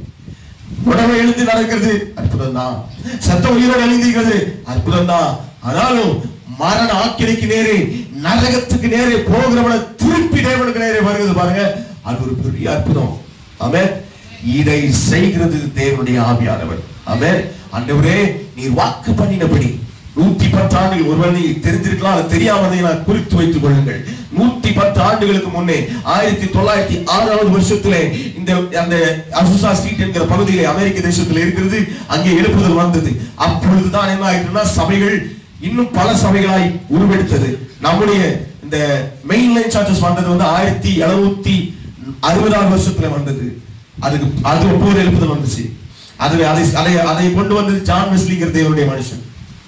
உடனே எழுந்து நடக்கிறது அற்புதம் தான் சத்த உயிரோடு எழுந்திருக்கிறது அற்புதம் தான் ஆனாலும் மரண ஆக்கினைக்கு நேரே நரகத்துக்கு நேரே போகிறவன திருப்பி தேவனுக்கு நேரே வருகிறது பாருங்க அது ஒரு பெரிய அற்புதம் ஆமென் இதை செய்கிறது தேவனுடைய ஆவியானவர் ஆமென் ஆண்டவரே நீர் வாக்கு பண்ணினபடி நூத்தி பத்து ஆண்டுகள் ஒருவர் நீ தெரிஞ்சிருக்கலாம் அது தெரியாமதை நான் குறித்து வைத்துக் கொள்ளுங்கள் நூத்தி பத்து ஆண்டுகளுக்கு முன்னே ஆயிரத்தி தொள்ளாயிரத்தி ஆறாவது வருஷத்திலே இந்த அந்த அசுசா ஸ்ட்ரீட் என்கிற பகுதியிலே அமெரிக்க தேசத்தில் இருக்கிறது அங்கே எழுப்புதல் வந்தது அப்பொழுதுதான் என்ன ஆயிட்டுன்னா சபைகள் இன்னும் பல சபைகளாய் உருவெடுத்தது நம்முடைய இந்த மெயின் லைன் சார்ஜஸ் வந்தது வந்து ஆயிரத்தி எழுநூத்தி அறுபதாவது வருஷத்துல வந்தது அதுக்கு அது ஒவ்வொரு எழுப்புதல் வந்துச்சு அது அதை அதை அதை கொண்டு வந்தது ஜான் வெஸ்லிங்கிற தேவனுடைய மனுஷன்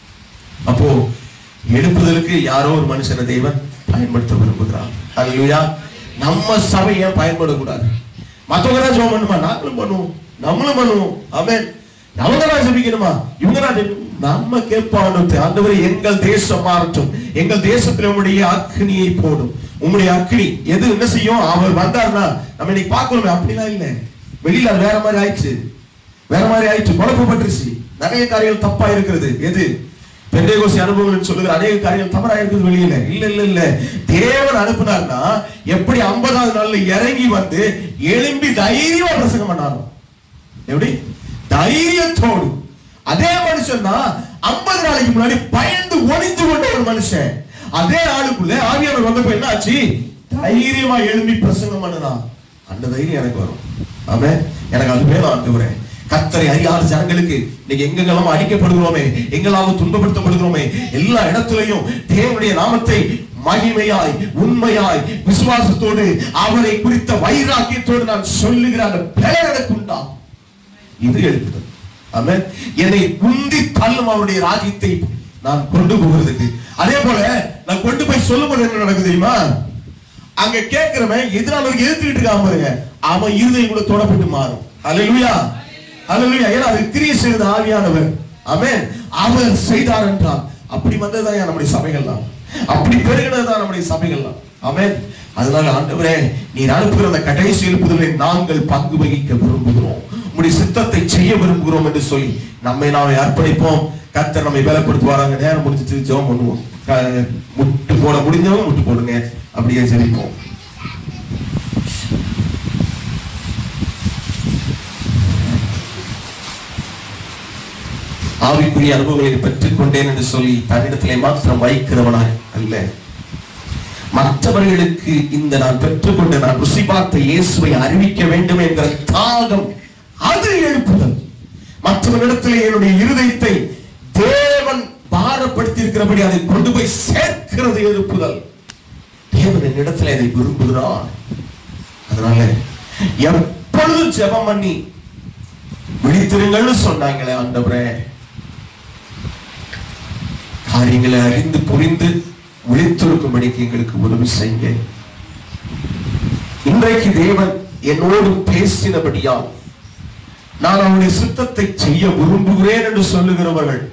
அப்போ எழுப்புதலுக்கு யாரோ ஒரு மனுஷனை தேவன் பயன்படுத்த விரும்புகிறார் அல்லையா நம்ம சபை ஏன் பயன்படக்கூடாது மத்தவங்க தான் ஜெபம் பண்ணுமா நாங்களும் பண்ணுவோம் நம்மளும் பண்ணுவோம் ஆமென் அவங்க தான் ஜெபிக்கணுமா இவங்க தான் ஜெபி- நம்ம கேட்பாண்டு ஆண்டவரே எங்கள் தேசம் மாறட்டும் எங்கள் தேசத்துல உம்முடைய அக்னியை போடும் உம்முடைய அக்னி எது என்ன செய்யும் அவர் வந்தாருன்னா நம்ம இன்னைக்கு பார்க்கணுமே அப்படிலாம் இல்லை வெளியில அது வேற மாதிரி ஆயிடுச்சு வேற மாதிரி ஆயிடுச்சு குழப்பப்பட்டுருச்சு நிறைய காரியங்கள் தப்பா இருக்கிறது எது பெந்தேகோசி அனுபவங்கள் சொல்லுகிற அநேக காரியங்கள் தவறா இருக்குது வெளியில இல்ல இல்ல இல்ல தேவன் அனுப்புனார்னா எப்படி ஐம்பதாவது நாள்ல இறங்கி வந்து எழும்பி தைரியமா பிரசங்கம் பண்ணாரோ எப்படி தைரியத்தோடு அதே மனுஷன் தான் ஐம்பது நாளைக்கு முன்னாடி பயந்து ஒளிஞ்சு கொண்ட ஒரு மனுஷன் அதே ஆளுக்குள்ள ஆவியானவர் வந்தப்ப என்ன ஆச்சு தைரியமா எழும்பி பிரசங்கம் பண்ணுனா அந்த தைரியம் எனக்கு வரும் ஆமே எனக்கு அது வேணும் ஆண்டு கத்தரை அறியாத ஜனங்களுக்கு இன்னைக்கு எங்கெங்கெல்லாம் அடிக்கப்படுகிறோமே எங்கெல்லாம் துன்பப்படுத்தப்படுகிறோமே எல்லா இடத்துலையும் தேவனுடைய நாமத்தை மகிமையாய் உண்மையாய் விசுவாசத்தோடு அவரை குறித்த வைராக்கியத்தோடு நான் சொல்லுகிற அந்த பெயர் எனக்கு உண்டாகும் இது எழுப்புதல் ஆமென் என்னை உந்தி தள்ளும் அவருடைய ராஜ்யத்தை நான் கொண்டு போகிறதுக்கு அதே போல நான் கொண்டு போய் சொல்லும்போது என்ன நடக்குது தெரியுமா அங்க கேட்கிறவன் எதிராளருக்கு எதிர்த்துக்கிட்டு இருக்கான் பாருங்க அவன் இருதயம் கூட தொடப்பட்டு மாறும் அல்லேலூயா அல்லேலூயா ஏன்னா அது கிரியை செய்த ஆவியானவர் ஆமென் அவர் செய்தார் என்றால் அப்படி வந்ததுதான் நம்முடைய சபைகள்லாம் அப்படி பெருகினதுதான் நம்முடைய சபைகள்லாம் ஆமென் அதனால ஆண்டவரே நீர் அனுப்புகிற அந்த கடைசி எழுப்புதலில் நாங்கள் பங்கு வகிக்க விரும்புகிறோம் உம்முடைய சித்தத்தை செய்ய விரும்புகிறோம் என்று சொல்லி நம்மை நாமே அர்ப்பணிப்போம் கர்த்தர் நம்மை பலப்படுத்துவாராங்க நேரம் முடிஞ்சிட்டு ஜெபம் பண்ணுவோம் க- முட்டு போட முடிஞ்சவங்க முட்டு போடுங்க அப்படியே ஜெபிப்போம் ஆவிக்குரிய அனுபவங்களை பெற்றுக் கொண்டேன் என்று சொல்லி தன்னிடத்திலே மாத்திரம் வைக்கிறவனாய் அல்ல மற்றவர்களுக்கு இந்த நான் பெற்றுக்கொண்ட நான் ருசி பார்த்த இயேசுவை அறிவிக்க வேண்டும் என்கிற தாகம் அது எழுப்புதல் மற்றவனிடத்திலே என்னுடைய இருதயத்தை தேவன் பாரப்படுத்தி இருக்கிறபடி அதை கொண்டு போய் சேர்க்கிறது எழுப்புதல் தேவன் என்னிடத்தில் அதை விரும்புகிறான் அதனால எப்பொழுதும் ஜெபம் பண்ணி விழித்திருங்கள்னு சொன்னாங்களே ஆண்டவரே காரியங்களை அறிந்து புரிந்து விழித்திருக்கும்படிக்கு எங்களுக்கு உதவி செய்யுங்க இன்றைக்கு தேவன் என்னோடு பேசினபடியால் நான் அவருடைய சித்தத்தை செய்ய விரும்புகிறேன் என்று சொல்லுகிறவர்கள்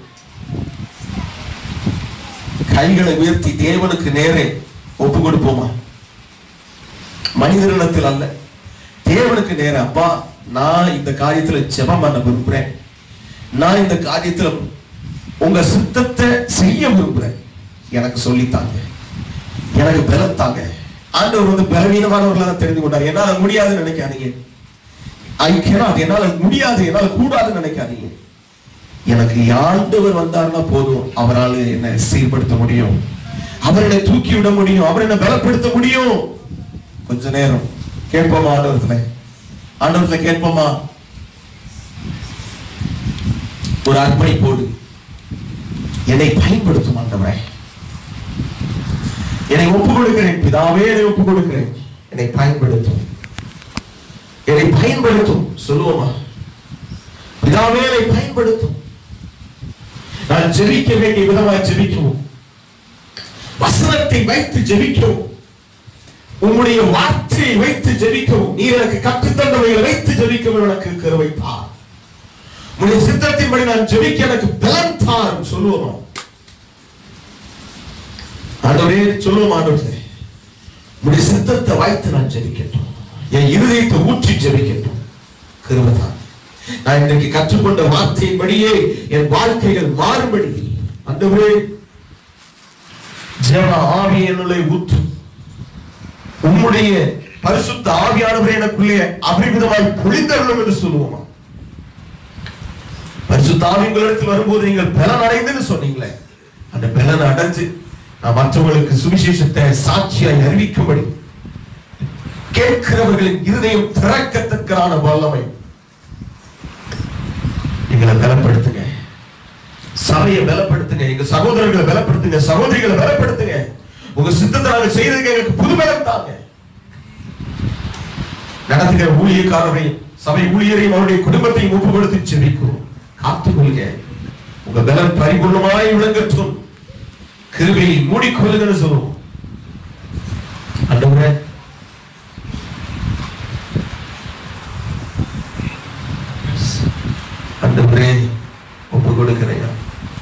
கைகளை உயர்த்தி தேவனுக்கு நேரே ஒப்பு கொடுப்போமா மனிதனிடத்தில் அல்ல தேவனுக்கு நேர அப்பா நான் இந்த காரியத்துல ஜெபம் பண்ண விரும்புறேன் நான் இந்த காரியத்துல உங்க சித்தத்தை செய்ய விரும்புறேன் எனக்கு சொல்லித்தாங்க எனக்கு பலத்தாங்க ஆண்டவர் வந்து பலவீனமானவர்களை தான் தெரிந்து கொண்டார் என்னால முடியாதுன்னு நினைக்காதீங்க ஐ கேனாட் என்னால முடியாது என்னால கூடாதுன்னு நினைக்காதீங்க எனக்கு ஆண்டவர் வந்தாருன்னா போதும் அவரால் என்னை சீர்படுத்த முடியும் அவர் என்னை தூக்கி விட முடியும் அவர் என்னை பலப்படுத்த முடியும் கொஞ்ச நேரம் கேட்போமா ஆண்டவரத்துல ஆண்டவரத்துல கேட்போமா ஒரு அர்ப்பணிப்போடு என்னை பயன்படுத்தும் ஆண்டவரே என்னை ஒப்பு கொடுக்கிறேன் பிதாவே என்னை ஒப்பு கொடுக்கிறேன் என்னை பயன்படுத்தும் என்னை பயன்படுத்தும் சொல்லுவோமா பிதாவே என்னை பயன்படுத்தும் நான் ஜெபிக்க வேண்டிய விதமாய் ஜெபிக்கவும் வசனத்தை வைத்து ஜெபிக்கவும் உம்முடைய வார்த்தையை வைத்து ஜெபிக்கவும் நீர் எனக்கு கற்றுத்தந்தவைகளை வைத்து ஜெபிக்கவும் எனக்கு கருவை தார் உடைய சித்தத்தின்படி நான் ஜெபிக்க எனக்கு பலன் தாரும் சொல்லுவோம் ஆண்டவரே சொல்லுவோம் ஆண்டவரே உடைய சித்தத்தை வாய்த்து நான் ஜெபிக்கட்டும் என் இருதயத்தை ஊற்றி ஜெபிக்கட்டும் கிருபதான் நான் இன்றைக்கு கற்றுக்கொண்ட வார்த்தையின்படியே என் வாழ்க்கைகள் மாறுபடி ஆண்டவரே ஜெப ஆவி என்னுள்ளே ஊற்றும் உம்முடைய பரிசுத்த ஆவியானவரே எனக்குள்ளே அபரிமிதமாய் பொழிந்தருளும் என்று சொல்லுவோமா பரிசுத்த ஆவி உங்களிடத்தில் வரும்போது நீங்கள் பலன் அடைந்துன்னு சொன்னீங்களே அந்த பலன் அடைஞ்சு நான் மற்றவர்களுக்கு சுவிசேஷத்தை சாட்சியாய் அறிவிக்கும்படி கேட்கிறவர்களின் இருதயம் திறக்கத்தக்கதான வல்லமை எங்களை பலப்படுத்துங்க சபையை பலப்படுத்துங்க எங்க சகோதரர்களை பலப்படுத்துங்க சகோதரிகளை பலப்படுத்துங்க உங்க சித்தத்தை நாங்கள் செய்யறதுக்கு எங்களுக்கு புது பலம் தாங்க நடத்துகிற ஊழியக்காரரையும் சபை ஊழியரையும் அவருடைய குடும்பத்தையும் ஒப்பு கொடுத்து செபிக்கிறோம் காத்துக்கொள்ளுங்க உங்க பலம் பரிபூர்ணமாய் விளங்கட்டும் கிருபையை மூடிக்கொள்ளுங்கன்னு சொல்லுவோம் ஆண்டவரே ஆண்டவரே ஒப்பு கொடுக்கிறையா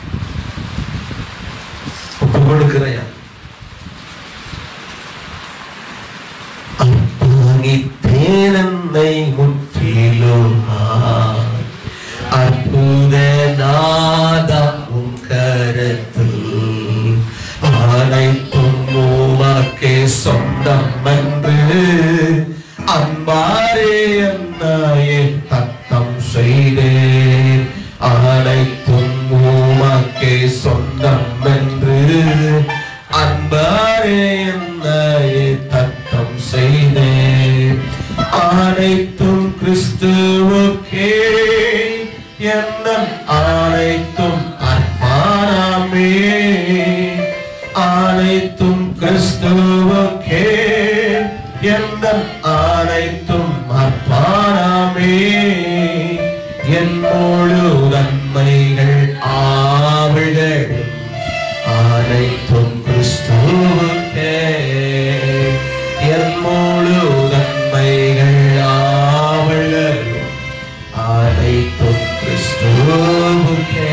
ஒப்பு கொடுக்கிறையா அப்பாகித்தேனன்னை முற்றிலுமாய் அற்புத நாதம் உன் கரத்தில் அனைத்தும் உமக்கே சொந்தம் என்று அன்பாரே என்னையே தத்தம் செய்தேன் அனைத்தும் உமக்கே சொந்தம் என்று அன்பாரே என்னையே தத்தம் செய்தேன் அனைத்தும் கிறிஸ்துவுக்கே என்ன அனைத்தும் அர்ப்பணமே அனைத்தும் கிறிஸ்துவுக்கே எந்த அனைத்தும் அர்ப்பணமே என் முழு நன்மைகள் ஆவிகள் அனைத்தும் கிறிஸ்துவுக்கே என் முழு நன்மைகள் ஆவலர் அனைத்தும் கிறிஸ்துவுக்கே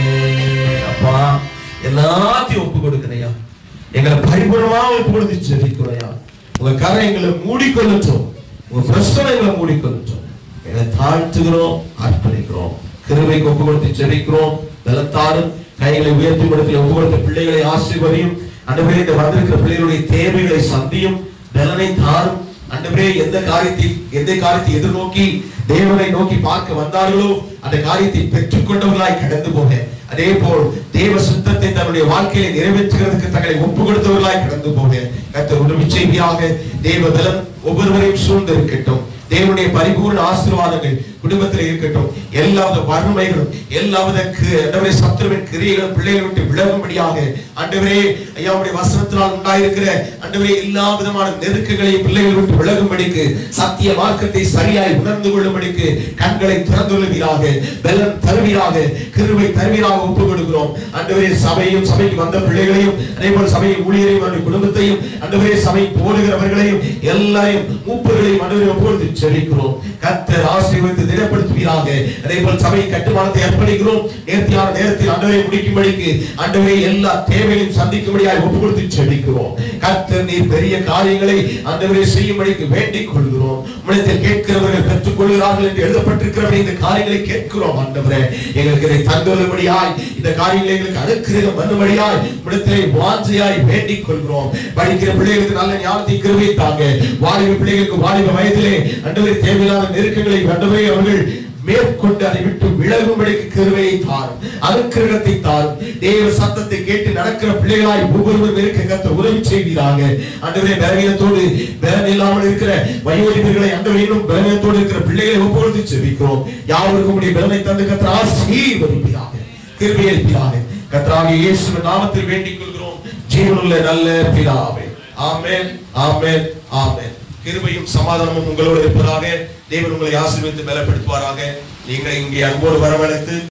அப்பா எல்லாத்தையும் ஒப்பு கொடுக்கிறையா எங்களை பரிபூர்ணமா ஒப்பு கொடுத்து ஜெபிக்கிறோயா உங்க கரை எங்களை மூடிக்கொள்ளட்டும் உங்க பிரச்சனை எங்களை மூடிக்கொள்ளட்டும் எங்களை தாழ்த்துகிறோம் அர்ப்பணிக்கிறோம் கிருபைக்கு ஒப்பு கொடுத்து ஜெபிக்கிறோம் பலத்தாரும் கைகளை உயர்த்தி கொடுத்து ஒப்பு கொடுத்த பிள்ளைகளை ஆசீர்வதியும் அன்றுவரே இந்த வந்திருக்கிற பிள்ளைகளுடைய தேவைகளை சந்தியும் பலனை தாரும் அன்றுவரே எந்த காரியத்தை எந்த காரியத்தை எதிர்நோக்கி தேவனை நோக்கி பார்க்க வந்தார்களோ அந்த காரியத்தை பெற்றுக் கொண்டவர்களாய் கடந்து போக அதே போல் தேவ சுத்தத்தை தன்னுடைய வாழ்க்கையை நிறைவேற்றுகிறதுக்கு தங்களை ஒப்பு கொடுத்தவர்களாய் கடந்து போக கர்த்தர் உதவி செய்தியாக தேவ பலம் ஒவ்வொருவரையும் சூழ்ந்து இருக்கட்டும் தேவனுடைய பரிபூர்ண ஆசீர்வாதங்கள் குடும்பத்தில் இருக்கட்டும் எல்லாவித வறுமைகளும் எல்லாவித கி- ஆண்டவரே சத்துருவின் கிரியைகளும் பிள்ளைகளை விட்டு விலகும்படியாக ஆண்டவரே ஐயாவுடைய வசனத்தினால் உண்டாயிருக்கிற ஆண்டவரே எல்லா விதமான நெருக்கங்களையும் பிள்ளைகளை விட்டு விலகும்படிக்கு சத்திய மார்க்கத்தை சரியாய் உணர்ந்து கொள்ளும்படிக்கு கண்களை திறந்து கொள்வீராக பலன் தருவீராக கிருபை தருவீராக ஒப்புக் கொடுக்கிறோம் ஆண்டவரே சபையும் சபைக்கு வந்த பிள்ளைகளையும் அதே போல சபை ஊழியரையும் அவருடைய குடும்பத்தையும் ஆண்டவரே சபை போடுகிறவர்களையும் எல்லாரையும் மூப்பர்களையும் ஆண்டவரே ஒப்புக் கொடுத்து செபிக்கிறோம் கர்த்தர் ஆசீர்வதித்து திடப்படுத்துவீராக அதே போல் சபை கட்டுமானத்தை அர்ப்பணிக்கிறோம் நேர்த்தியான நேரத்தில் ஆண்டவரை முடிக்கும்படிக்கு ஆண்டவரை எல்லா தேவைகளையும் சந்திக்கும்படியாக ஒப்பு கொடுத்து செபிக்கிறோம் கர்த்தர் நீர் பெரிய காரியங்களை ஆண்டவரை செய்யும்படிக்கு வேண்டிக் கொள்கிறோம் உம்மிடத்தில் கேட்கிறவர்கள் பெற்றுக் கொள்கிறார்கள் என்று எழுதப்பட்டிருக்கிறவரை இந்த காரியங்களை கேட்கிறோம் ஆண்டவரே எங்களுக்கு இதை தந்துள்ளபடியாய் இந்த காரியங்களை எங்களுக்கு அனுக்கிரகம் பண்ணும்படியாய் உம்மிடத்திலே வாஞ்சையாய் வேண்டிக் கொள்கிறோம் படிக்கிற பிள்ளைகளுக்கு நல்ல ஞானத்தை கிருபை தாங்க வாலிப பிள்ளைகளுக்கு வாலிப வயதிலே அண்டவரை தேவையில்லாத நெருக்கங்களை அண்டவரை அவர்கள் மேற்கொண்டு அதை விட்டு விலகும்படிக்கு கிருபையை தாரும் அனுக்கிரகத்தை தாரும் தேவ சத்தத்தை கேட்டு நடக்கிற பிள்ளைகளாய் ஒவ்வொருவரும் இருக்க கத்த உதவி செய்வீராக அண்டவரே பலவீனத்தோடு பலன் இல்லாமல் இருக்கிற வயோதிபர்களை அண்டவரை இன்னும் பலவீனத்தோடு இருக்கிற பிள்ளைகளை ஒப்புக்கொடுத்து செபிக்கிறோம் யாவருக்கும் உடைய பலனை தந்து கத்த ஆசீர்வதிப்பீராக கிருபை அளிப்பீராக கத்தராகிய இயேசுவின் நாமத்தில் வேண்டிக் கொள்கிறோம் ஜீவனுள்ள நல்ல பிதாவே ஆமென் ஆமென் ஆமென் கிருபையும் சமாதானமும் உங்களோடு இருப்பதாக தேவன் உங்களை ஆசீர்வதித்து பலப்படுத்துவாராக நீங்கள் இங்கே அன்போடு வரவழைத்து